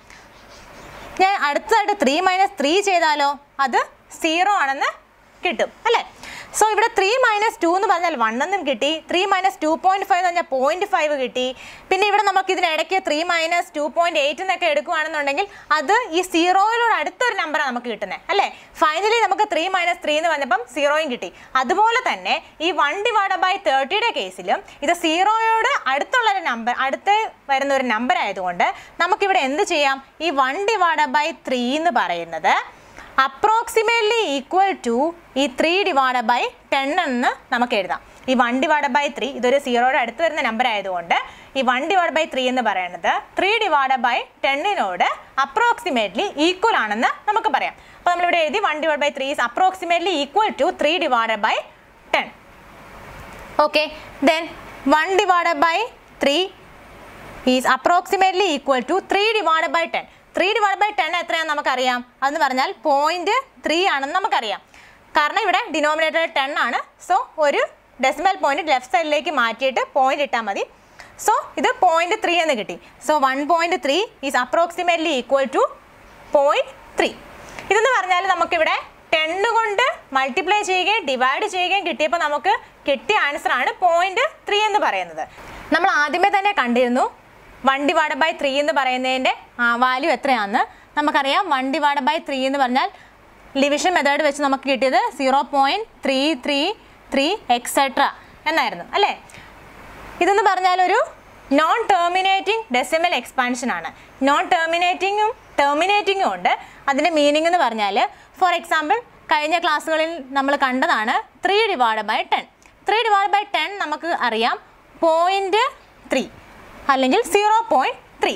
ഞാൻ അടുത്തതായിട്ട് ത്രീ മൈനസ് ത്രീ ചെയ്താലോ അത് സീറോ ആണെന്ന് കിട്ടും അല്ലേ സോ ഇവിടെ ത്രീ മൈനസ് ടു എന്ന് പറഞ്ഞാൽ വൺ എന്നും കിട്ടി three minus two point five എന്ന് പറഞ്ഞാൽ പോയിന്റ് ഫൈവ് കിട്ടി പിന്നെ ഇവിടെ നമുക്ക് ഇതിനിടയ്ക്ക് three minus two point eight എന്നൊക്കെ എടുക്കുകയാണെന്നുണ്ടെങ്കിൽ അത് ഈ സീറോയിലോട് അടുത്തൊരു നമ്പറാണ് നമുക്ക് കിട്ടുന്നത് അല്ലേ ഫൈനലി നമുക്ക് ത്രീ മൈനസ് ത്രീ എന്ന് പറഞ്ഞപ്പം സീറോയും കിട്ടി അതുപോലെ തന്നെ ഈ വൺ ഡിവൈഡ് ബൈ തേർട്ടിയുടെ കേസിലും ഇത് സീറോയോട് അടുത്തുള്ള ഒരു നമ്പർ അടുത്ത് വരുന്ന ഒരു നമ്പർ ആയതുകൊണ്ട് നമുക്കിവിടെ എന്ത് ചെയ്യാം ഈ വൺ ഡിവൈഡ് ബൈ ത്രീ എന്ന് പറയുന്നത് അപ്രോക്സിമേറ്റ്ലി ഈക്വൽ ടു ഈ ത്രീ ഡിവൈഡ് ബൈ ടെൻ എന്ന് നമുക്ക് എഴുതാം ഈ വൺ ഡിവൈഡ് ബൈ ത്രീ ഇതൊരു സീറോയുടെ അടുത്ത് വരുന്ന നമ്പർ ആയതുകൊണ്ട് ഈ വൺ ഡിവൈഡ് ബൈ ത്രീ എന്ന് പറയുന്നത് ത്രീ ഡിവൈഡ് ബൈ ടെന്നിനോട് അപ്രോക്സിമേറ്റ്ലി ഈക്വൽ ആണെന്ന് നമുക്ക് പറയാം അപ്പോൾ നമ്മളിവിടെ എഴുതി one divide by three is approximately equal to three divide by ten okay then one divide by three is approximately equal to three divide by ten three divide by ten എത്രയാണെന്ന് നമുക്കറിയാം അതെന്ന് പറഞ്ഞാൽ പോയിന്റ് ത്രീ ആണെന്ന് നമുക്കറിയാം കാരണം ഇവിടെ denominator ten ആണ് so ഒരു ഡെസിമൽ പോയിന്റ് ലെഫ്റ്റ് സൈഡിലേക്ക് മാറ്റിയിട്ട് പോയിന്റ് ഇട്ടാൽ മതി സോ ഇത് പോയിന്റ് ത്രീ എന്ന് കിട്ടി so one point three is approximately equal to point three ഇതെന്ന് പറഞ്ഞാൽ നമുക്കിവിടെ ടെണ്ണ് കൊണ്ട് മൾട്ടിപ്ലൈ ചെയ്യുകയും ഡിവൈഡ് ചെയ്യുകയും കിട്ടിയപ്പോൾ നമുക്ക് കിട്ടിയ ആൻസർ ആണ് പോയിന്റ് ത്രീ എന്ന് പറയുന്നത് നമ്മൾ ആദ്യമേ തന്നെ കണ്ടിരുന്നു വൺ ഡിവൈഡ് ബൈ ത്രീ എന്ന് പറയുന്നതിൻ്റെ വാല്യൂ എത്രയാണെന്ന് നമുക്കറിയാം വൺ ഡിവൈഡ് ബൈ ത്രീ എന്ന് പറഞ്ഞാൽ ഡിവിഷൻ മെത്തേഡ് വെച്ച് നമുക്ക് കിട്ടിയത് zero point three three three etcetera എന്നായിരുന്നു അല്ലേ ഇതെന്ന് പറഞ്ഞാൽ ഒരു നോൺ ടെർമിനേറ്റിംഗ് ഡെസിമൽ എക്സ്പാൻഷൻ ആണ് നോൺ ടെർമിനേറ്റിങ്ങും ടെർമിനേറ്റിങ്ങും ഉണ്ട് അതിൻ്റെ മീനിങ് എന്ന് പറഞ്ഞാൽ ഫോർ എക്സാമ്പിൾ കഴിഞ്ഞ ക്ലാസ്സുകളിൽ നമ്മൾ കണ്ടതാണ് three divide by ten three divide by ten നമുക്ക് അറിയാം പോയിൻറ്റ് ത്രീ അല്ലെങ്കിൽ zero point three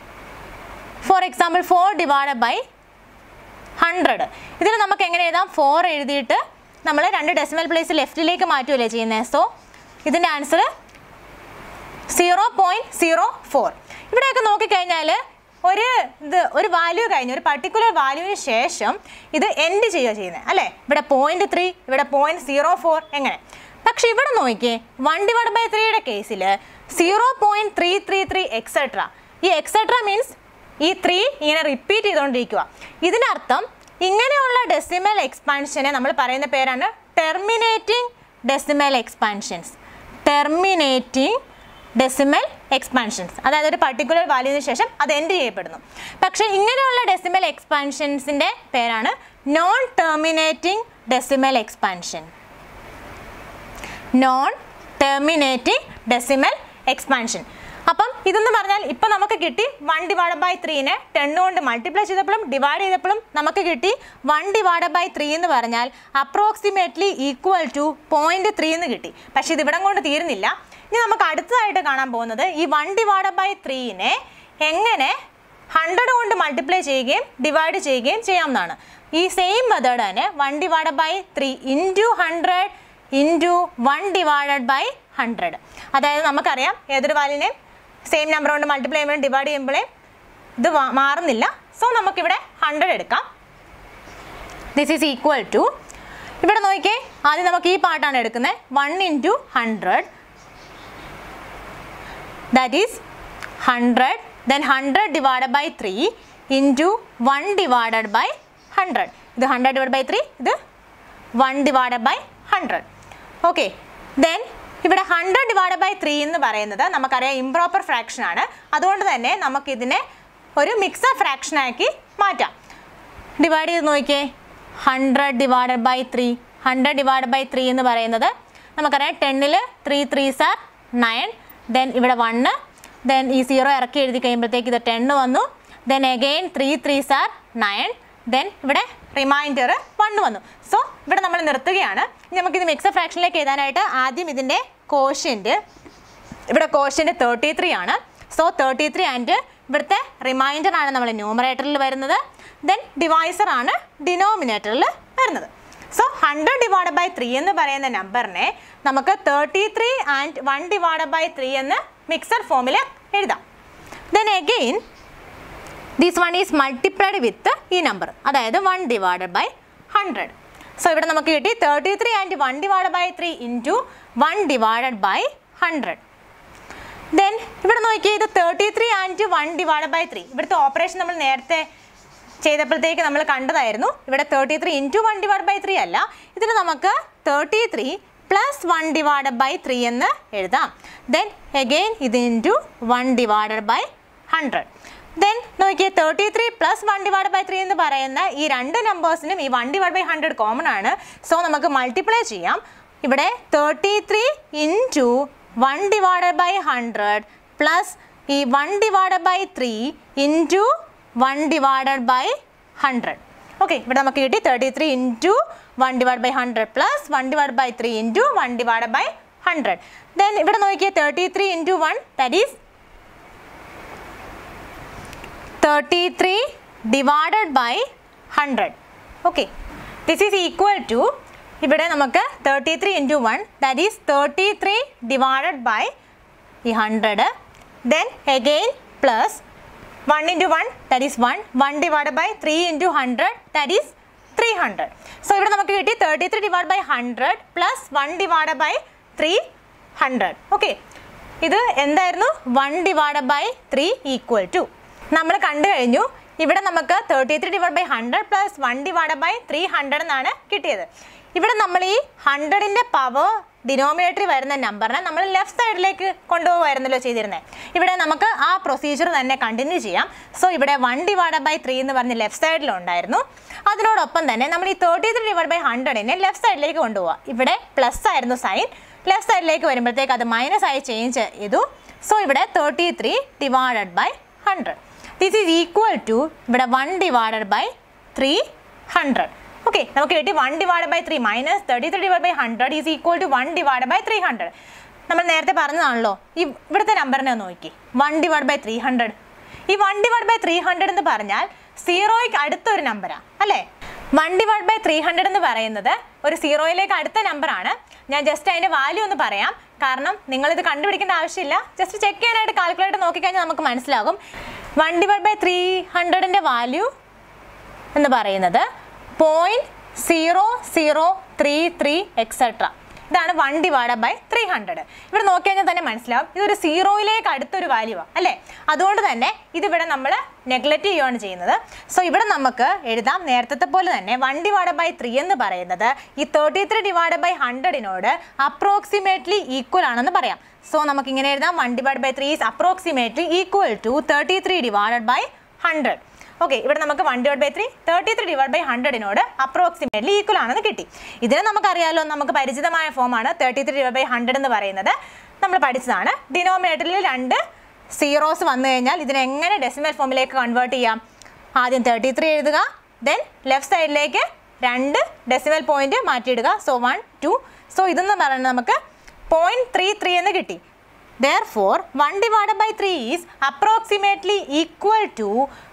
for example four divide by hundred ഇതിൽ നമുക്ക് എങ്ങനെ എഴുതാം ഫോർ എഴുതിയിട്ട് നമ്മൾ രണ്ട് ഡെസിമൽ പ്ലേസ് ലെഫ്റ്റിലേക്ക് മാറ്റുമല്ലേ ചെയ്യുന്നത് സോ ഇതിൻ്റെ answer zero point zero four ഇവിടെയൊക്കെ നോക്കിക്കഴിഞ്ഞാൽ ഒരു ഇത് ഒരു വാല്യൂ കഴിഞ്ഞ് ഒരു പർട്ടിക്കുലർ വാല്യൂവിന് ശേഷം ഇത് എൻഡ് ചെയ്യുക ചെയ്യുന്നത് അല്ലേ ഇവിടെ പോയിന്റ് ത്രീ ഇവിടെ പോയിന്റ് സീറോ ഫോർ എങ്ങനെ പക്ഷെ ഇവിടെ നോക്കിയേ വൺ ഡിവൈഡ് ബൈ ത്രീയുടെ കേസിൽ zero point three three three etcetera ഈ എക്സെട്ര മീൻസ് ഈ ത്രീ ഇങ്ങനെ റിപ്പീറ്റ് ചെയ്തുകൊണ്ടിരിക്കുക ഇതിനർത്ഥം ഇങ്ങനെയുള്ള ഡെസിമൽ എക്സ്പാൻഷനെ നമ്മൾ പറയുന്ന പേരാണ് terminating decimal expansions terminating decimal expansions അതായത് ഒരു പർട്ടിക്കുലർ വാല്യൂവിന് ശേഷം അത് എൻഡ് ചെയ്യപ്പെടുന്നു പക്ഷേ ഇങ്ങനെയുള്ള ഡെസിമൽ എക്സ്പാൻഷൻസിൻ്റെ പേരാണ് non terminating decimal expansion non terminating decimal expansion അപ്പം ഇതെന്ന് പറഞ്ഞാൽ ഇപ്പം നമുക്ക് കിട്ടി വൺ ഡിവൈഡ് ബൈ ത്രീനെ ടെൻ കൊണ്ട് മൾട്ടിപ്ലൈ ചെയ്തപ്പോഴും ഡിവൈഡ് ചെയ്തപ്പോഴും നമുക്ക് കിട്ടി വൺ ഡിവൈഡ് ബൈ ത്രീ എന്ന് പറഞ്ഞാൽ approximately equal to point three എന്ന് കിട്ടി പക്ഷെ ഇത് ഇവിടം കൊണ്ട് തീരുന്നില്ല ഇനി നമുക്ക് അടുത്തതായിട്ട് കാണാൻ പോകുന്നത് ഈ വൺ ഡിവൈഡ് ബൈ ത്രീനെ എങ്ങനെ ഹൺഡ്രഡ് കൊണ്ട് മൾട്ടിപ്ലൈ ചെയ്യുകയും ഡിവൈഡ് ചെയ്യുകയും ചെയ്യാവുന്നതാണ് ഈ സെയിം മെത്തേഡ് തന്നെ one divide by three into hundred into one divided by hundred അതായത് നമുക്കറിയാം ഏതൊരു വാല്യൂനെയും സെയിം നമ്പർ കൊണ്ട് മൾട്ടിപ്ലൈ ചെയ്യുമ്പോഴും ഡിവൈഡ് ചെയ്യുമ്പോഴേ ഇത് വാ- മാറുന്നില്ല സോ നമുക്കിവിടെ ഹൺഡ്രഡ് എടുക്കാം ദിസ് ഈസ് ഈക്വൽ ടു ഇവിടെ നോക്കിയേ ആദ്യം നമുക്ക് ഈ പാർട്ടാണ് എടുക്കുന്നത് one into hundred that is hundred then hundred divide by three into one divided by hundred ഇത് ഹൺഡ്രഡ് ഡിവൈഡ് ബൈ ത്രീ ഇത് one divide by hundred okay then ഇവിടെ ഹൺഡ്രഡ് ഡിവൈഡ് ബൈ ത്രീ എന്ന് പറയുന്നത് നമുക്കറിയാം ഇംപ്രോപ്പർ ഫ്രാക്ഷൻ ആണ് അതുകൊണ്ട് തന്നെ നമുക്കിതിനെ ഒരു മിക്സഡ് ഫ്രാക്ഷനാക്കി മാറ്റാം ഡിവൈഡ് ചെയ്ത് നോക്കിയേ hundred divided by three hundred divide by three എന്ന് പറയുന്നത് നമുക്കറിയാം ടെന്നിൽ three three sir nine then ഇവിടെ വണ്ണ് ദെൻ ഈ സീറോ ഇറക്കി എഴുതി കഴിയുമ്പോഴത്തേക്ക് ഇത് ടെന്ന് വന്നു then again three three sir nine then ഇവിടെ റിമൈൻഡർ വണ്ണ് വന്നു സോ ഇവിടെ നമ്മൾ നിർത്തുകയാണ് ഇനി നമുക്കിത് മിക്സഡ് ഫ്രാക്ഷനിലേക്ക് എഴുതാനായിട്ട് ആദ്യം ഇതിൻ്റെ കോഷ്യൻ്റ് ഇവിടെ കോഷ്യൻ്റ് തേർട്ടി ത്രീ ആണ് സോ തേർട്ടി ത്രീ ആൻഡ് ഇവിടുത്തെ റിമൈൻഡർ ആണ് നമ്മൾ ന്യൂമറേറ്ററിൽ വരുന്നത് ദെൻ ഡിവൈസർ ആണ് ഡിനോമിനേറ്ററിൽ വരുന്നത് so hundred divide by three എന്ന് പറയുന്ന നമ്പറിനെ നമുക്ക് thirty three and one divide by three എന്ന് മിക്സഡ് ഫോമിൽ എഴുതാം then again this one is multiplied with ഈ നമ്പർ അതായത് one divided by hundred so ഇവിടെ നമുക്ക് കിട്ടി thirty three and one divide by three into one divided by hundred then ഇവിടെ നോക്കിയേ ഇത് thirty three and one divide by three ഇവിടുത്തെ operation നമ്മൾ നേരത്തെ ചെയ്തപ്പോഴത്തേക്ക് നമ്മൾ കണ്ടതായിരുന്നു ഇവിടെ thirty three into one divide by three അല്ല ഇതിന് നമുക്ക് thirty three plus one divide by three എന്ന് എഴുതാം ദെൻ എഗെയിൻ ഇത് into one divided by hundred then നോക്കിയേ thirty three plus one divide by three എന്ന് പറയുന്ന ഈ രണ്ട് നമ്പേഴ്സിനും ഈ one divide by hundred common ആണ് സോ നമുക്ക് മൾട്ടിപ്ലൈ ചെയ്യാം ഇവിടെ thirty three into one divided by hundred plus ഈ one divided by three into one divided by hundred okay ഇവിടെ നമുക്ക് കിട്ടി thirty three into one divide by hundred plus one divide by three into one divide by hundred then ഇവിടെ നോക്കിയേ thirty three into one that is thirty three divided by hundred okay this is equal to ഇവിടെ നമുക്ക് thirty three into one that is thirty three divided by ഈ hundred then again plus one into one that is one one divide by three into hundred that is three hundred so ഇവിടെ നമുക്ക് കിട്ടി thirty three divide by hundred plus one divide by three hundred okay ഇത് എന്തായിരുന്നു one divide by three equal to നമ്മൾ കണ്ടു കഴിഞ്ഞു ഇവിടെ നമുക്ക് thirty three divide by hundred plus one divide by three hundred എന്നാണ് കിട്ടിയത് ഇവിടെ നമ്മൾ ഈ ഹൺഡ്രഡിൻ്റെ പവർ ഡിനോമിനേറ്ററിൽ വരുന്ന നമ്പറിനെ നമ്മൾ ലെഫ്റ്റ് സൈഡിലേക്ക് കൊണ്ടുപോകുമായിരുന്നല്ലോ ചെയ്തിരുന്നത് ഇവിടെ നമുക്ക് ആ പ്രൊസീജിയർ തന്നെ കണ്ടിന്യൂ ചെയ്യാം സോ ഇവിടെ വൺ ഡിവൈഡ് ബൈ ത്രീ എന്ന് പറഞ്ഞ് ലെഫ്റ്റ് സൈഡിലുണ്ടായിരുന്നു അതിനോടൊപ്പം തന്നെ നമ്മൾ ഈ തേർട്ടി ത്രീ ഡിവൈഡ് ബൈ ഹൺഡ്രഡിനെ ലെഫ്റ്റ് സൈഡിലേക്ക് കൊണ്ടുപോകാം ഇവിടെ പ്ലസ് ആയിരുന്നു സൈൻ ലെഫ്റ്റ് സൈഡിലേക്ക് വരുമ്പോഴത്തേക്ക് അത് മൈനസ് ആയി ചേഞ്ച് ചെയ്തു സോ ഇവിടെ thirty three divided by hundred this is equal to ഇവിടെ one divided by three hundred okay നമുക്ക് കിട്ടി one divide by three minus thirty three divide by hundred is equal to one divide by three hundred നമ്മൾ നേരത്തെ പറഞ്ഞതാണല്ലോ ഈ ഇവിടുത്തെ നമ്പറിനെ ഒന്ന് നോക്കി one divide by three hundred ഈ one divide by three hundred എന്ന് പറഞ്ഞാൽ സീറോയ്ക്ക് അടുത്തൊരു നമ്പറാണ് അല്ലേ one divide by three hundred എന്ന് പറയുന്നത് ഒരു സീറോയിലേക്ക് അടുത്ത നമ്പറാണ് ഞാൻ ജസ്റ്റ് അതിൻ്റെ വാല്യൂ ഒന്ന് പറയാം കാരണം നിങ്ങളിത് കണ്ടുപിടിക്കേണ്ട ആവശ്യമില്ല ജസ്റ്റ് ചെക്ക് ചെയ്യാനായിട്ട് കാൽക്കുലേറ്റർ നോക്കിക്കഴിഞ്ഞാൽ നമുക്ക് മനസ്സിലാകും വൺ ഡിവൈഡ് ബൈ ത്രീ ഹൺഡ്രഡിൻ്റെ വാല്യൂ എന്ന് പറയുന്നത് point zero zero three three etcetera ഇതാണ് one divide by three hundred ഇവിടെ നോക്കി കഴിഞ്ഞാൽ തന്നെ മനസ്സിലാവും ഇതൊരു സീറോയിലേക്ക് അടുത്തൊരു വാല്യൂ ആണ് അല്ലേ അതുകൊണ്ട് തന്നെ ഇതിവിടെ നമ്മൾ നെഗ്ലക്റ്റ് ചെയ്യുകയാണ് ചെയ്യുന്നത് സോ ഇവിടെ നമുക്ക് എഴുതാം നേരത്തെ പോലെ തന്നെ വൺ ഡിവൈഡ് ബൈ ത്രീ എന്ന് പറയുന്നത് ഈ തേർട്ടി ത്രീ ഡിവൈഡ് ബൈ ഹൺഡ്രഡിനോട് അപ്രോക്സിമേറ്റ്ലി ഈക്വൽ ആണെന്ന് പറയാം സോ നമുക്ക് ഇങ്ങനെ എഴുതാം one divide by three is approximately equal to thirty three divide by hundred okay ഇവിടെ നമുക്ക് one divide by three thirty three divide by ഹൺഡ്രഡിനോട് അപ്രോക്സിമേറ്റ്ലി ഈക്വൽ ആണെന്ന് കിട്ടി ഇതിന് നമുക്കറിയാലോ നമുക്ക് പരിചിതമായ ഫോമാണ് thirty three divide by hundred എന്ന് പറയുന്നത് നമ്മൾ പഠിച്ചതാണ് ഡിനോമിനേറ്ററിൽ രണ്ട് സീറോസ് വന്നു കഴിഞ്ഞാൽ ഇതിനെ എങ്ങനെ ഡെസിമൽ ഫോമിലേക്ക് കൺവേർട്ട് ചെയ്യാം ആദ്യം തേർട്ടി ത്രീ എഴുതുക ദെൻ ലെഫ്റ്റ് സൈഡിലേക്ക് രണ്ട് ഡെസിമൽ പോയിന്റ് മാറ്റിയിടുക സോ വൺ ടു സോ ഇതെന്ന് പറയുന്നത് നമുക്ക് പോയിന്റ് ത്രീ ത്രീ എന്ന് കിട്ടി Therefore, 1 divided by 3 is approximately equal to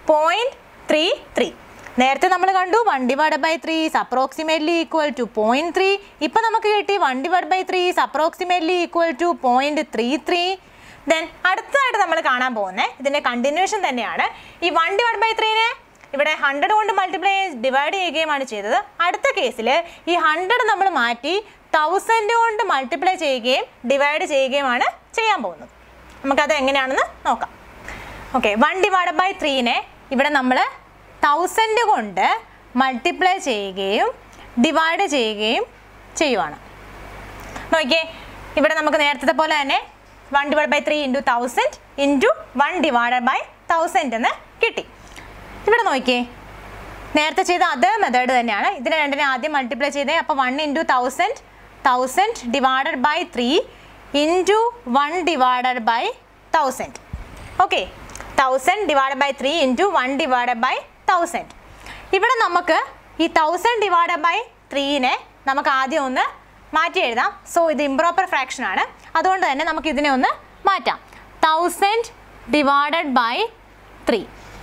0.33. നേരത്തെ നമ്മൾ കണ്ടു one divide by three is approximately equal to point three ഇപ്പം നമുക്ക് കിട്ടി one divide by three is approximately equal to point three three then അടുത്തതായിട്ട് നമ്മൾ കാണാൻ പോകുന്നത് ഇതിൻ്റെ കണ്ടിന്യൂഷൻ തന്നെയാണ് ഈ വൺ ഡിവൈഡ് ബൈ ത്രീനെ ഇവിടെ ഹൺഡ്രഡ് കൊണ്ട് മൾട്ടിപ്ലൈ ഡിവൈഡ് ചെയ്യുകയുമാണ് ചെയ്തത് അടുത്ത കേസിൽ ഈ ഹൺഡ്രഡ് നമ്മൾ മാറ്റി തൗസൻഡ് കൊണ്ട് മൾട്ടിപ്ലൈ ചെയ്യുകയും ഡിവൈഡ് ചെയ്യുകയുമാണ് ചെയ്യാൻ പോകുന്നത് നമുക്കത് എങ്ങനെയാണെന്ന് നോക്കാം ഓക്കെ വൺ ഡിവൈഡ് ബൈ ത്രീനെ ഇവിടെ നമ്മൾ തൗസൻഡ് കൊണ്ട് മൾട്ടിപ്ലൈ ചെയ്യുകയും ഡിവൈഡ് ചെയ്യുകയും ചെയ്യുവാണ് നോക്കിയേ ഇവിടെ നമുക്ക് നേരത്തെ പോലെ തന്നെ one divide by three into thousand into one divide by thousand എന്ന് കിട്ടി ഇവിടെ നോക്കിയേ നേരത്തെ ചെയ്ത അതേ മെത്തേഡ് തന്നെയാണ് ഇതിനെ രണ്ടിനെ ആദ്യം മൾട്ടിപ്ലൈ ചെയ്തേ അപ്പോൾ one into thousand thousand divided by three into one divided by thousand okay thousand divide by three into one divided by thousand ഇവിടെ നമുക്ക് ഈ തൗസൻഡ് ഡിവൈഡ് ബൈ ത്രീനെ നമുക്ക് ആദ്യം ഒന്ന് മാറ്റി എഴുതാം സോ ഇത് ഇംപ്രോപ്പർ ഫ്രാക്ഷൻ ആണ് അതുകൊണ്ട് തന്നെ നമുക്ക് ഇതിനെ ഒന്ന് മാറ്റാം thousand divided by three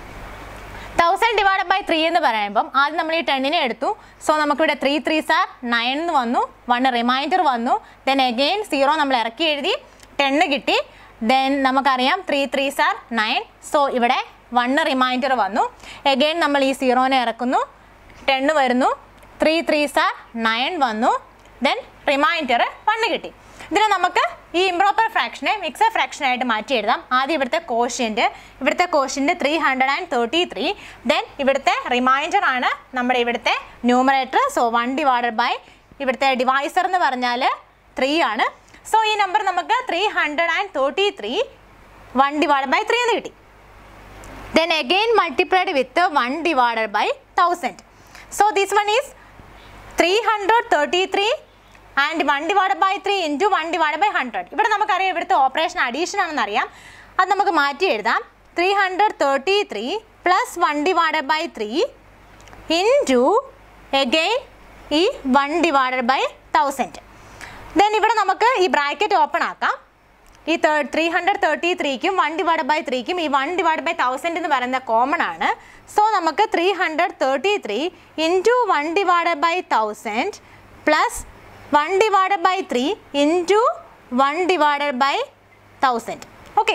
thousand divide by three എന്ന് പറയുമ്പം ആദ്യം നമ്മൾ ഈ ടെന്നിനെ എടുത്തു സോ നമുക്കിവിടെ ത്രീ ത്രീ സാർ നയൻ എന്ന് വന്നു വൺ റിമൈൻഡർ വന്നു ദെൻ എഗെയിൻ സീറോ നമ്മൾ ഇറക്കി എഴുതി ടെന്ന് കിട്ടി ദെൻ നമുക്കറിയാം three three sir nine so ഇവിടെ വണ്ണ് റിമൈൻഡർ വന്നു എഗെയിൻ നമ്മൾ ഈ സീറോനെ ഇറക്കുന്നു ടെന്ന് വരുന്നു ത്രീ ത്രീ സാർ നയൻ വന്നു ദെൻ റിമൈൻഡർ വണ്ണ് കിട്ടി ഇതിനെ നമുക്ക് ഈ ഇംപ്രോപ്പർ ഫ്രാക്ഷനെ മിക്സഡ് ഫ്രാക്ഷൻ ആയിട്ട് മാറ്റി എഴുതാം ആദ്യം ഇവിടുത്തെ കോഷ്യൻ്റ് ഇവിടുത്തെ quotient three hundred and thirty three then ഇവിടുത്തെ റിമൈൻഡർ ആണ് നമ്മുടെ ഇവിടുത്തെ numerator so one divided by ഇവിടുത്തെ ഡിവൈസർ എന്ന് പറഞ്ഞാൽ ത്രീ ആണ് സോ ഈ നമ്പർ നമുക്ക് three hundred and thirty three one divide by three എന്ന് കിട്ടി then again multiplied with the 1 divided by 1000 so this one is 333 and 1 divided by 3 into 1 divided by 100 ഇവിടെ നമുക്കറിയാം ഇവിടുത്തെ ഓപ്പറേഷൻ അഡീഷൻ ആണെന്ന് അറിയാം അത് നമുക്ക് മാറ്റി എഴുതാം three hundred thirty three plus one divided by three into again ഈ one divided by thousand then ഇവിടെ നമുക്ക് ഈ ബ്രാക്കറ്റ് ഓപ്പൺ ആക്കാം ഈ ത്രീ ഹൺഡ്രഡ് തേർട്ടി ത്രീക്കും വൺ ഡിവൈഡ് ബൈ ത്രീക്കും ഈ വൺ ഡിവൈഡ് ബൈ തൗസൻഡ് എന്ന് പറയുന്ന കോമൺ ആണ് സോ നമുക്ക് three hundred thirty three into one divide by thousand plus one divide by three into one divide by thousand okay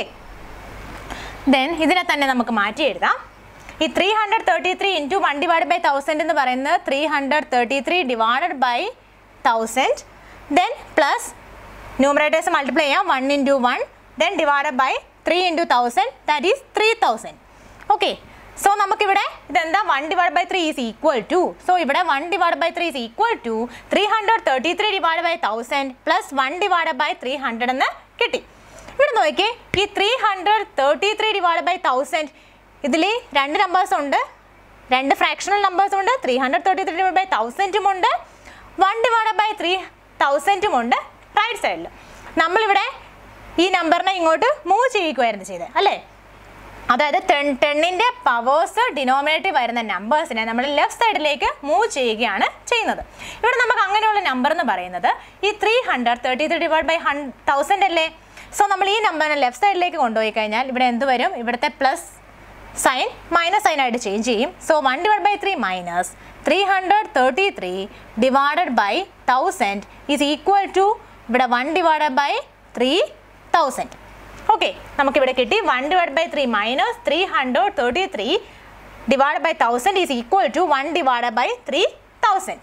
then ഇതിനെ തന്നെ നമുക്ക് മാറ്റി എഴുതാം ഈ three hundred thirty three into one divide by thousand എന്ന് പറയുന്നത് three hundred thirty three divided by thousand then plus numerators multiply ചെയ്യാം one into one then divided by three into thousand that is three thousand okay so നമുക്കിവിടെ ഇതെന്താ one divide by three is equal to so ഇവിടെ one divide by three is equal to three hundred thirty three divide by thousand plus one divide by three hundred എന്ന് കിട്ടി ഇവിടെ നോക്കിയേ ഈ three hundred thirty three divide by thousand ഇതിൽ രണ്ട് numbers ഉണ്ട് രണ്ട് ഫ്രാക്ഷണൽ നമ്പേഴ്സും ഉണ്ട് three hundred thirty three divide by തൗസൻഡും ഉണ്ട് വൺ ഡിവൈഡ് ബൈ ത്രീ തൗസൻഡും ഉണ്ട് റൈറ്റ് സൈഡിൽ നമ്മളിവിടെ ഈ നമ്പറിനെ ഇങ്ങോട്ട് മൂവ് ചെയ്യിക്കുമായിരുന്നു ചെയ്തത് അല്ലേ അതായത് ടെൻ ടെണ്ണിൻ്റെ പവേഴ്സ് ഡിനോമിനേറ്റീവ് വരുന്ന നമ്പേഴ്സിനെ നമ്മൾ ലെഫ്റ്റ് സൈഡിലേക്ക് മൂവ് ചെയ്യുകയാണ് ചെയ്യുന്നത് ഇവിടെ നമുക്ക് അങ്ങനെയുള്ള നമ്പർ എന്ന് പറയുന്നത് ഈ three hundred thirty three divide by ഹൺ തൗസൻഡ് അല്ലേ സോ നമ്മൾ ഈ നമ്പറിനെ ലെഫ്റ്റ് സൈഡിലേക്ക് കൊണ്ടുപോയി കഴിഞ്ഞാൽ ഇവിടെ എന്ത് വരും ഇവിടുത്തെ പ്ലസ് സൈൻ മൈനസ് സൈൻ ആയിട്ട് ചേഞ്ച് ചെയ്യും so one divide by three minus three hundred thirty three divided by thousand is equal to ഇവിടെ one divided by three thousand okay നമുക്കിവിടെ കിട്ടി one divide by three minus three hundred thirty three divide by thousand is equal to one divide by three thousand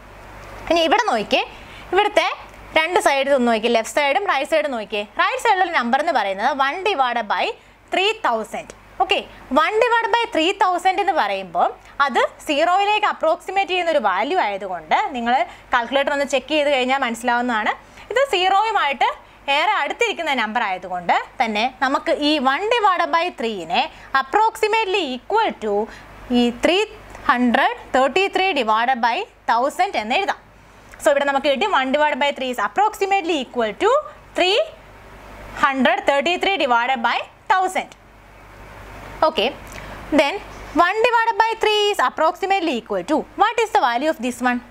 ഇനി ഇവിടെ നോക്കിയേ ഇവിടുത്തെ രണ്ട് side ഒന്ന് നോക്കിയേ ലെഫ്റ്റ് സൈഡും റൈറ്റ് സൈഡും നോക്കിയേ റൈറ്റ് സൈഡിലുള്ള നമ്പർ എന്ന് പറയുന്നത് one divide by three thousand okay one divide by three thousand എന്ന് പറയുമ്പോൾ അത് സീറോയിലേക്ക് അപ്രോക്സിമേറ്റ് ചെയ്യുന്ന ഒരു വാല്യൂ ആയതുകൊണ്ട് നിങ്ങൾ കാൽക്കുലേറ്റർ ഒന്ന് ചെക്ക് ചെയ്ത് കഴിഞ്ഞാൽ മനസ്സിലാവുന്നതാണ് ഇത് സീറോയുമായിട്ട് ഏറെ അടുത്തിരിക്കുന്ന നമ്പർ ആയതുകൊണ്ട് തന്നെ നമുക്ക് ഈ വൺ ഡിവൈഡ് ബൈ ത്രീനെ അപ്രോക്സിമേറ്റ്ലി ഈക്വൽ ടു ഈ three hundred thirty three divide by thousand എന്ന് എഴുതാം സോ ഇവിടെ നമുക്ക് കിട്ടി one divide by three is approximately equal to three hundred thirty three divide by thousand okay then 1 divided by 3 is approximately equal to what is the value of this one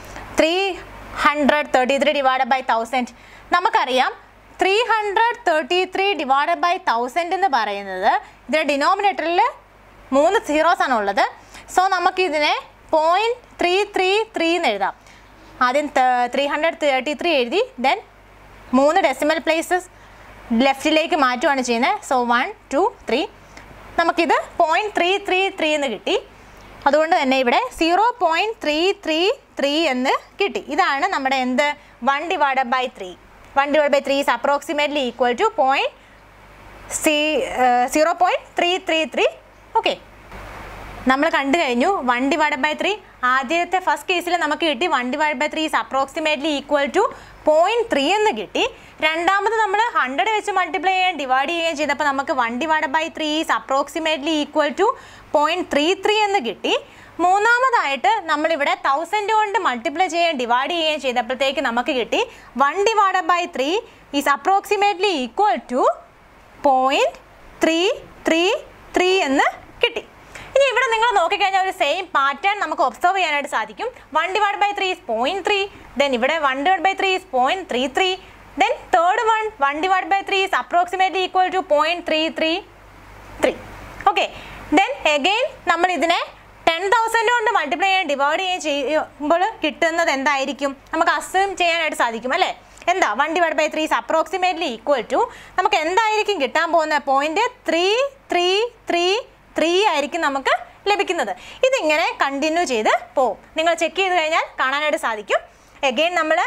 333 divided by 1000 നമുക്കറിയാം three hundred thirty three divided by thousand എന്ന് പറയുന്നത് ഇതിൻ്റെ ഡിനോമിനേറ്ററിൽ മൂന്ന് zeros ആണ് ഉള്ളത് so നമുക്കിതിനെ point three three three എന്ന് എഴുതാം ആദ്യം ത്രീ ഹൺഡ്രഡ് തേർട്ടി ത്രീ എഴുതി ദെൻ മൂന്ന് ഡെസിമൽ പ്ലേസസ് ലെഫ്റ്റിലേക്ക് മാറ്റുകയാണ് ചെയ്യുന്നത് സോ വൺ ടു ത്രീ നമുക്കിത് പോയിൻറ്റ് ത്രീ ത്രീ ത്രീ എന്ന് കിട്ടി അതുകൊണ്ട് തന്നെ ഇവിടെ zero point three three three എന്ന് കിട്ടി ഇതാണ് നമ്മുടെ എന്ത് one divide by three one divide by three is approximately equal to point സി zero point three three three okay നമ്മൾ കണ്ടു കഴിഞ്ഞു വൺ ഡിവൈഡ് ബൈ ത്രീ ആദ്യത്തെ ഫസ്റ്റ് കേസിൽ നമുക്ക് കിട്ടി one divide by three is approximately equal to point three എന്ന് കിട്ടി രണ്ടാമത് നമ്മൾ ഹൺഡ്രഡ് വെച്ച് മൾട്ടിപ്ലൈ ചെയ്യുകയും ഡിവൈഡ് ചെയ്യുകയും ചെയ്തപ്പോൾ നമുക്ക് one divide by three is approximately equal to point three three എന്ന് കിട്ടി മൂന്നാമതായിട്ട് നമ്മളിവിടെ തൗസൻഡ് കൊണ്ട് മൾട്ടിപ്ലൈ ചെയ്യുകയും ഡിവൈഡ് ചെയ്യുകയും ചെയ്തപ്പോഴത്തേക്ക് നമുക്ക് കിട്ടി one divide by three is approximately equal to point three three three എന്ന് കിട്ടി ഇനി ഇവിടെ നിങ്ങൾ നോക്കിക്കഴിഞ്ഞാൽ ഒരു സെയിം പാറ്റേൺ നമുക്ക് ഒബ്സർവ് ചെയ്യാനായിട്ട് സാധിക്കും one divide by three is point three then ഇവിടെ one divide by three is point three three then third one one divide by three is approximately equal to point three three three okay then again നമ്മൾ ഇതിനെ ten thousand കൊണ്ട് multiply ചെയ്യാൻ divide ചെയ്യാൻ ചെയ്യുമ്പോൾ കിട്ടുന്നത് എന്തായിരിക്കും നമുക്ക് അസ്യൂം ചെയ്യാനായിട്ട് സാധിക്കും അല്ലേ എന്താ one divide by three is approximately equal to നമുക്ക് എന്തായിരിക്കും കിട്ടാൻ പോകുന്ന point three three three three ആയിരിക്കും നമുക്ക് ലഭിക്കുന്നത് ഇതിങ്ങനെ കണ്ടിന്യൂ ചെയ്ത് പോവും നിങ്ങൾ ചെക്ക് ചെയ്ത് കഴിഞ്ഞാൽ കാണാനായിട്ട് സാധിക്കും എഗെയിൻ നമ്മൾ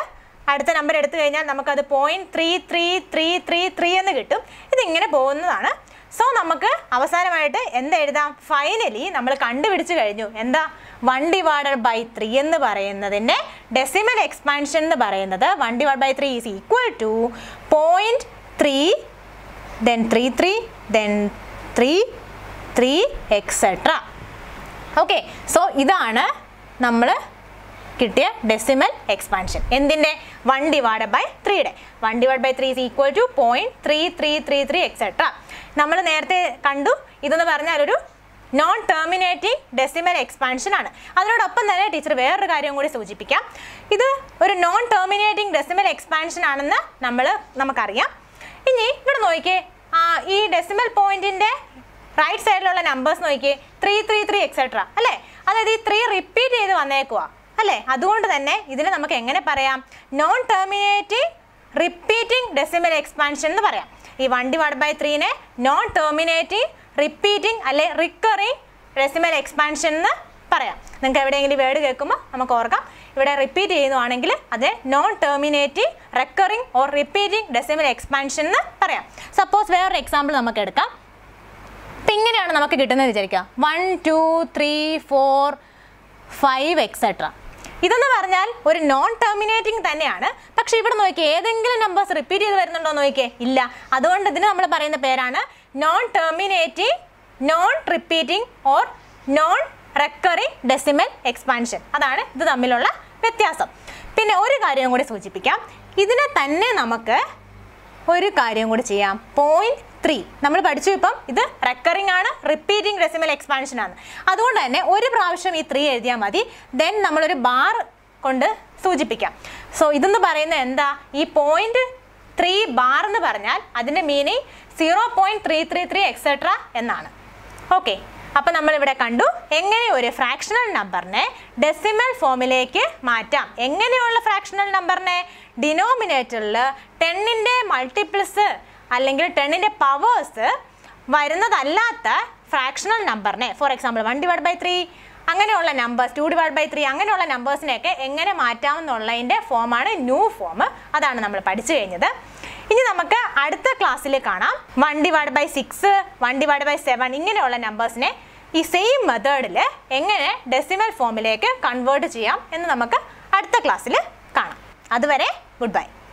അടുത്ത നമ്പർ എടുത്തു കഴിഞ്ഞാൽ നമുക്കത് point three three three three three എന്ന് കിട്ടും ഇതിങ്ങനെ പോകുന്നതാണ് സോ നമുക്ക് അവസാനമായിട്ട് എന്ത് എഴുതാം ഫൈനലി നമ്മൾ കണ്ടുപിടിച്ച് കഴിഞ്ഞു എന്താ വൺ ഡിവൈഡഡ് ബൈ ത്രീ എന്ന് പറയുന്നതിൻ്റെ ഡെസിമൽ എക്സ്പാൻഷൻ എന്ന് പറയുന്നത് one divide by three is equal to point three then three three then three three etcetera okay so ഇതാണ് നമ്മൾ കിട്ടിയ ഡെസിമൽ എക്സ്പാൻഷൻ എന്തിൻ്റെ വൺ ഡിവൈഡ് ബൈ ത്രീയുടെ one divide by three is equal to point three three three three etcetera നമ്മൾ നേരത്തെ കണ്ടു ഇതെന്ന് പറഞ്ഞാൽ ഒരു നോൺ ടെർമിനേറ്റിംഗ് ഡെസിമൽ എക്സ്പാൻഷൻ ആണ് അതിനോടൊപ്പം തന്നെ ടീച്ചർ വേറൊരു കാര്യം കൂടി സൂചിപ്പിക്കാം ഇത് ഒരു നോൺ ടെർമിനേറ്റിംഗ് ഡെസിമൽ എക്സ്പാൻഷൻ ആണെന്ന് നമ്മൾ നമുക്കറിയാം ഇനി ഇവിടെ നോക്കിയേ ആ, ഈ ഡെസിമൽ പോയിന്റിന്റെ റൈറ്റ് സൈഡിലുള്ള നമ്പേഴ്സ് നോക്കിയേ ത്രീ ത്രീ ത്രീ എക്സെട്ര അല്ലേ അതായത് ഈ ത്രീ റിപ്പീറ്റ് ചെയ്ത് വന്നേക്കുവാ അല്ലേ അതുകൊണ്ട് തന്നെ ഇതിനെ നമുക്ക് എങ്ങനെ പറയാം non terminating repeating decimal expansion എന്ന് പറയാം ഈ വൺ ഡിവൈഡ് ബൈ ത്രീനെ നോൺ ടെർമിനേറ്റിംഗ് റിപ്പീറ്റിംഗ് അല്ലെ റിക്കറിംഗ് ഡെസിമൽ എക്സ്പാൻഷൻ എന്ന് പറയാം നിങ്ങൾക്ക് എവിടെയെങ്കിലും വേർഡ് കേൾക്കുമ്പോൾ നമുക്ക് ഓർക്കാം ഇവിടെ റിപ്പീറ്റ് ചെയ്യുന്നതാണെങ്കിൽ അത് non terminating recurring or repeating decimal expansion എന്ന് പറയാം സപ്പോസ് വേറൊരു എക്സാമ്പിൾ നമുക്ക് എടുക്കാം അപ്പം ഇങ്ങനെയാണ് നമുക്ക് കിട്ടുന്നത് വിചാരിക്കുക one two three four five etcetera ഇതെന്ന് പറഞ്ഞാൽ ഒരു നോൺ ടെർമിനേറ്റിംഗ് തന്നെയാണ് പക്ഷെ ഇവിടെ നോക്കിയേ ഏതെങ്കിലും നമ്പേഴ്സ് റിപ്പീറ്റ് ചെയ്ത് വരുന്നുണ്ടോ എന്ന് നോക്കിയേ ഇല്ല അതുകൊണ്ട് ഇതിന് നമ്മൾ പറയുന്ന പേരാണ് non terminating non repeating or non recurring decimal expansion അതാണ് ഇത് തമ്മിലുള്ള വ്യത്യാസം പിന്നെ ഒരു കാര്യം കൂടി സൂചിപ്പിക്കാം ഇതിനെ തന്നെ നമുക്ക് ഒരു കാര്യം കൂടി ചെയ്യാം പോയിന്റ് ത്രീ നമ്മൾ പഠിച്ചു ഇപ്പം ഇത് റെക്കറിംഗ് ആണ് റിപ്പീറ്റിംഗ് ഡെസിമൽ എക്സ്പാൻഷൻ ആണ് അതുകൊണ്ട് തന്നെ ഒരു പ്രാവശ്യം ഈ ത്രീ എഴുതിയാൽ മതി ദെൻ നമ്മളൊരു ബാർ കൊണ്ട് സൂചിപ്പിക്കാം സോ ഇതെന്ന് പറയുന്നത് എന്താ ഈ പോയിന്റ് ത്രീ ബാർ എന്ന് പറഞ്ഞാൽ അതിൻ്റെ meaning zero point three three three etcetera എന്നാണ് ഓക്കെ അപ്പം നമ്മൾ ഇവിടെ കണ്ടു എങ്ങനെ ഒരു ഫ്രാക്ഷണൽ നമ്പറിനെ ഡെസിമൽ ഫോമിലേക്ക് മാറ്റാം എങ്ങനെയുള്ള ഫ്രാക്ഷണൽ നമ്പറിനെ ഡിനോമിനേറ്ററിൽ ടെന്നിൻ്റെ മൾട്ടിപ്പിൾസ് അല്ലെങ്കിൽ ടെന്നിൻ്റെ പവേഴ്സ് വരുന്നതല്ലാത്ത ഫ്രാക്ഷണൽ നമ്പറിനെ for example one divide by three അങ്ങനെയുള്ള numbers two divide by three അങ്ങനെയുള്ള നമ്പേഴ്സിനെയൊക്കെ എങ്ങനെ മാറ്റാമെന്നുള്ളതിൻ്റെ ഫോമാണ് ന്യൂ ഫോം അതാണ് നമ്മൾ പഠിച്ചു കഴിഞ്ഞത് ഇനി നമുക്ക് അടുത്ത ക്ലാസ്സിൽ കാണാം one divide by six one divide by seven ഇങ്ങനെയുള്ള നമ്പേഴ്സിനെ ഈ സെയിം മെത്തേഡിൽ എങ്ങനെ ഡെസിമൽ ഫോമിലേക്ക് കൺവേർട്ട് ചെയ്യാം എന്ന് നമുക്ക് അടുത്ത ക്ലാസ്സിൽ കാണാം അതുവരെ ഗുഡ് ബൈ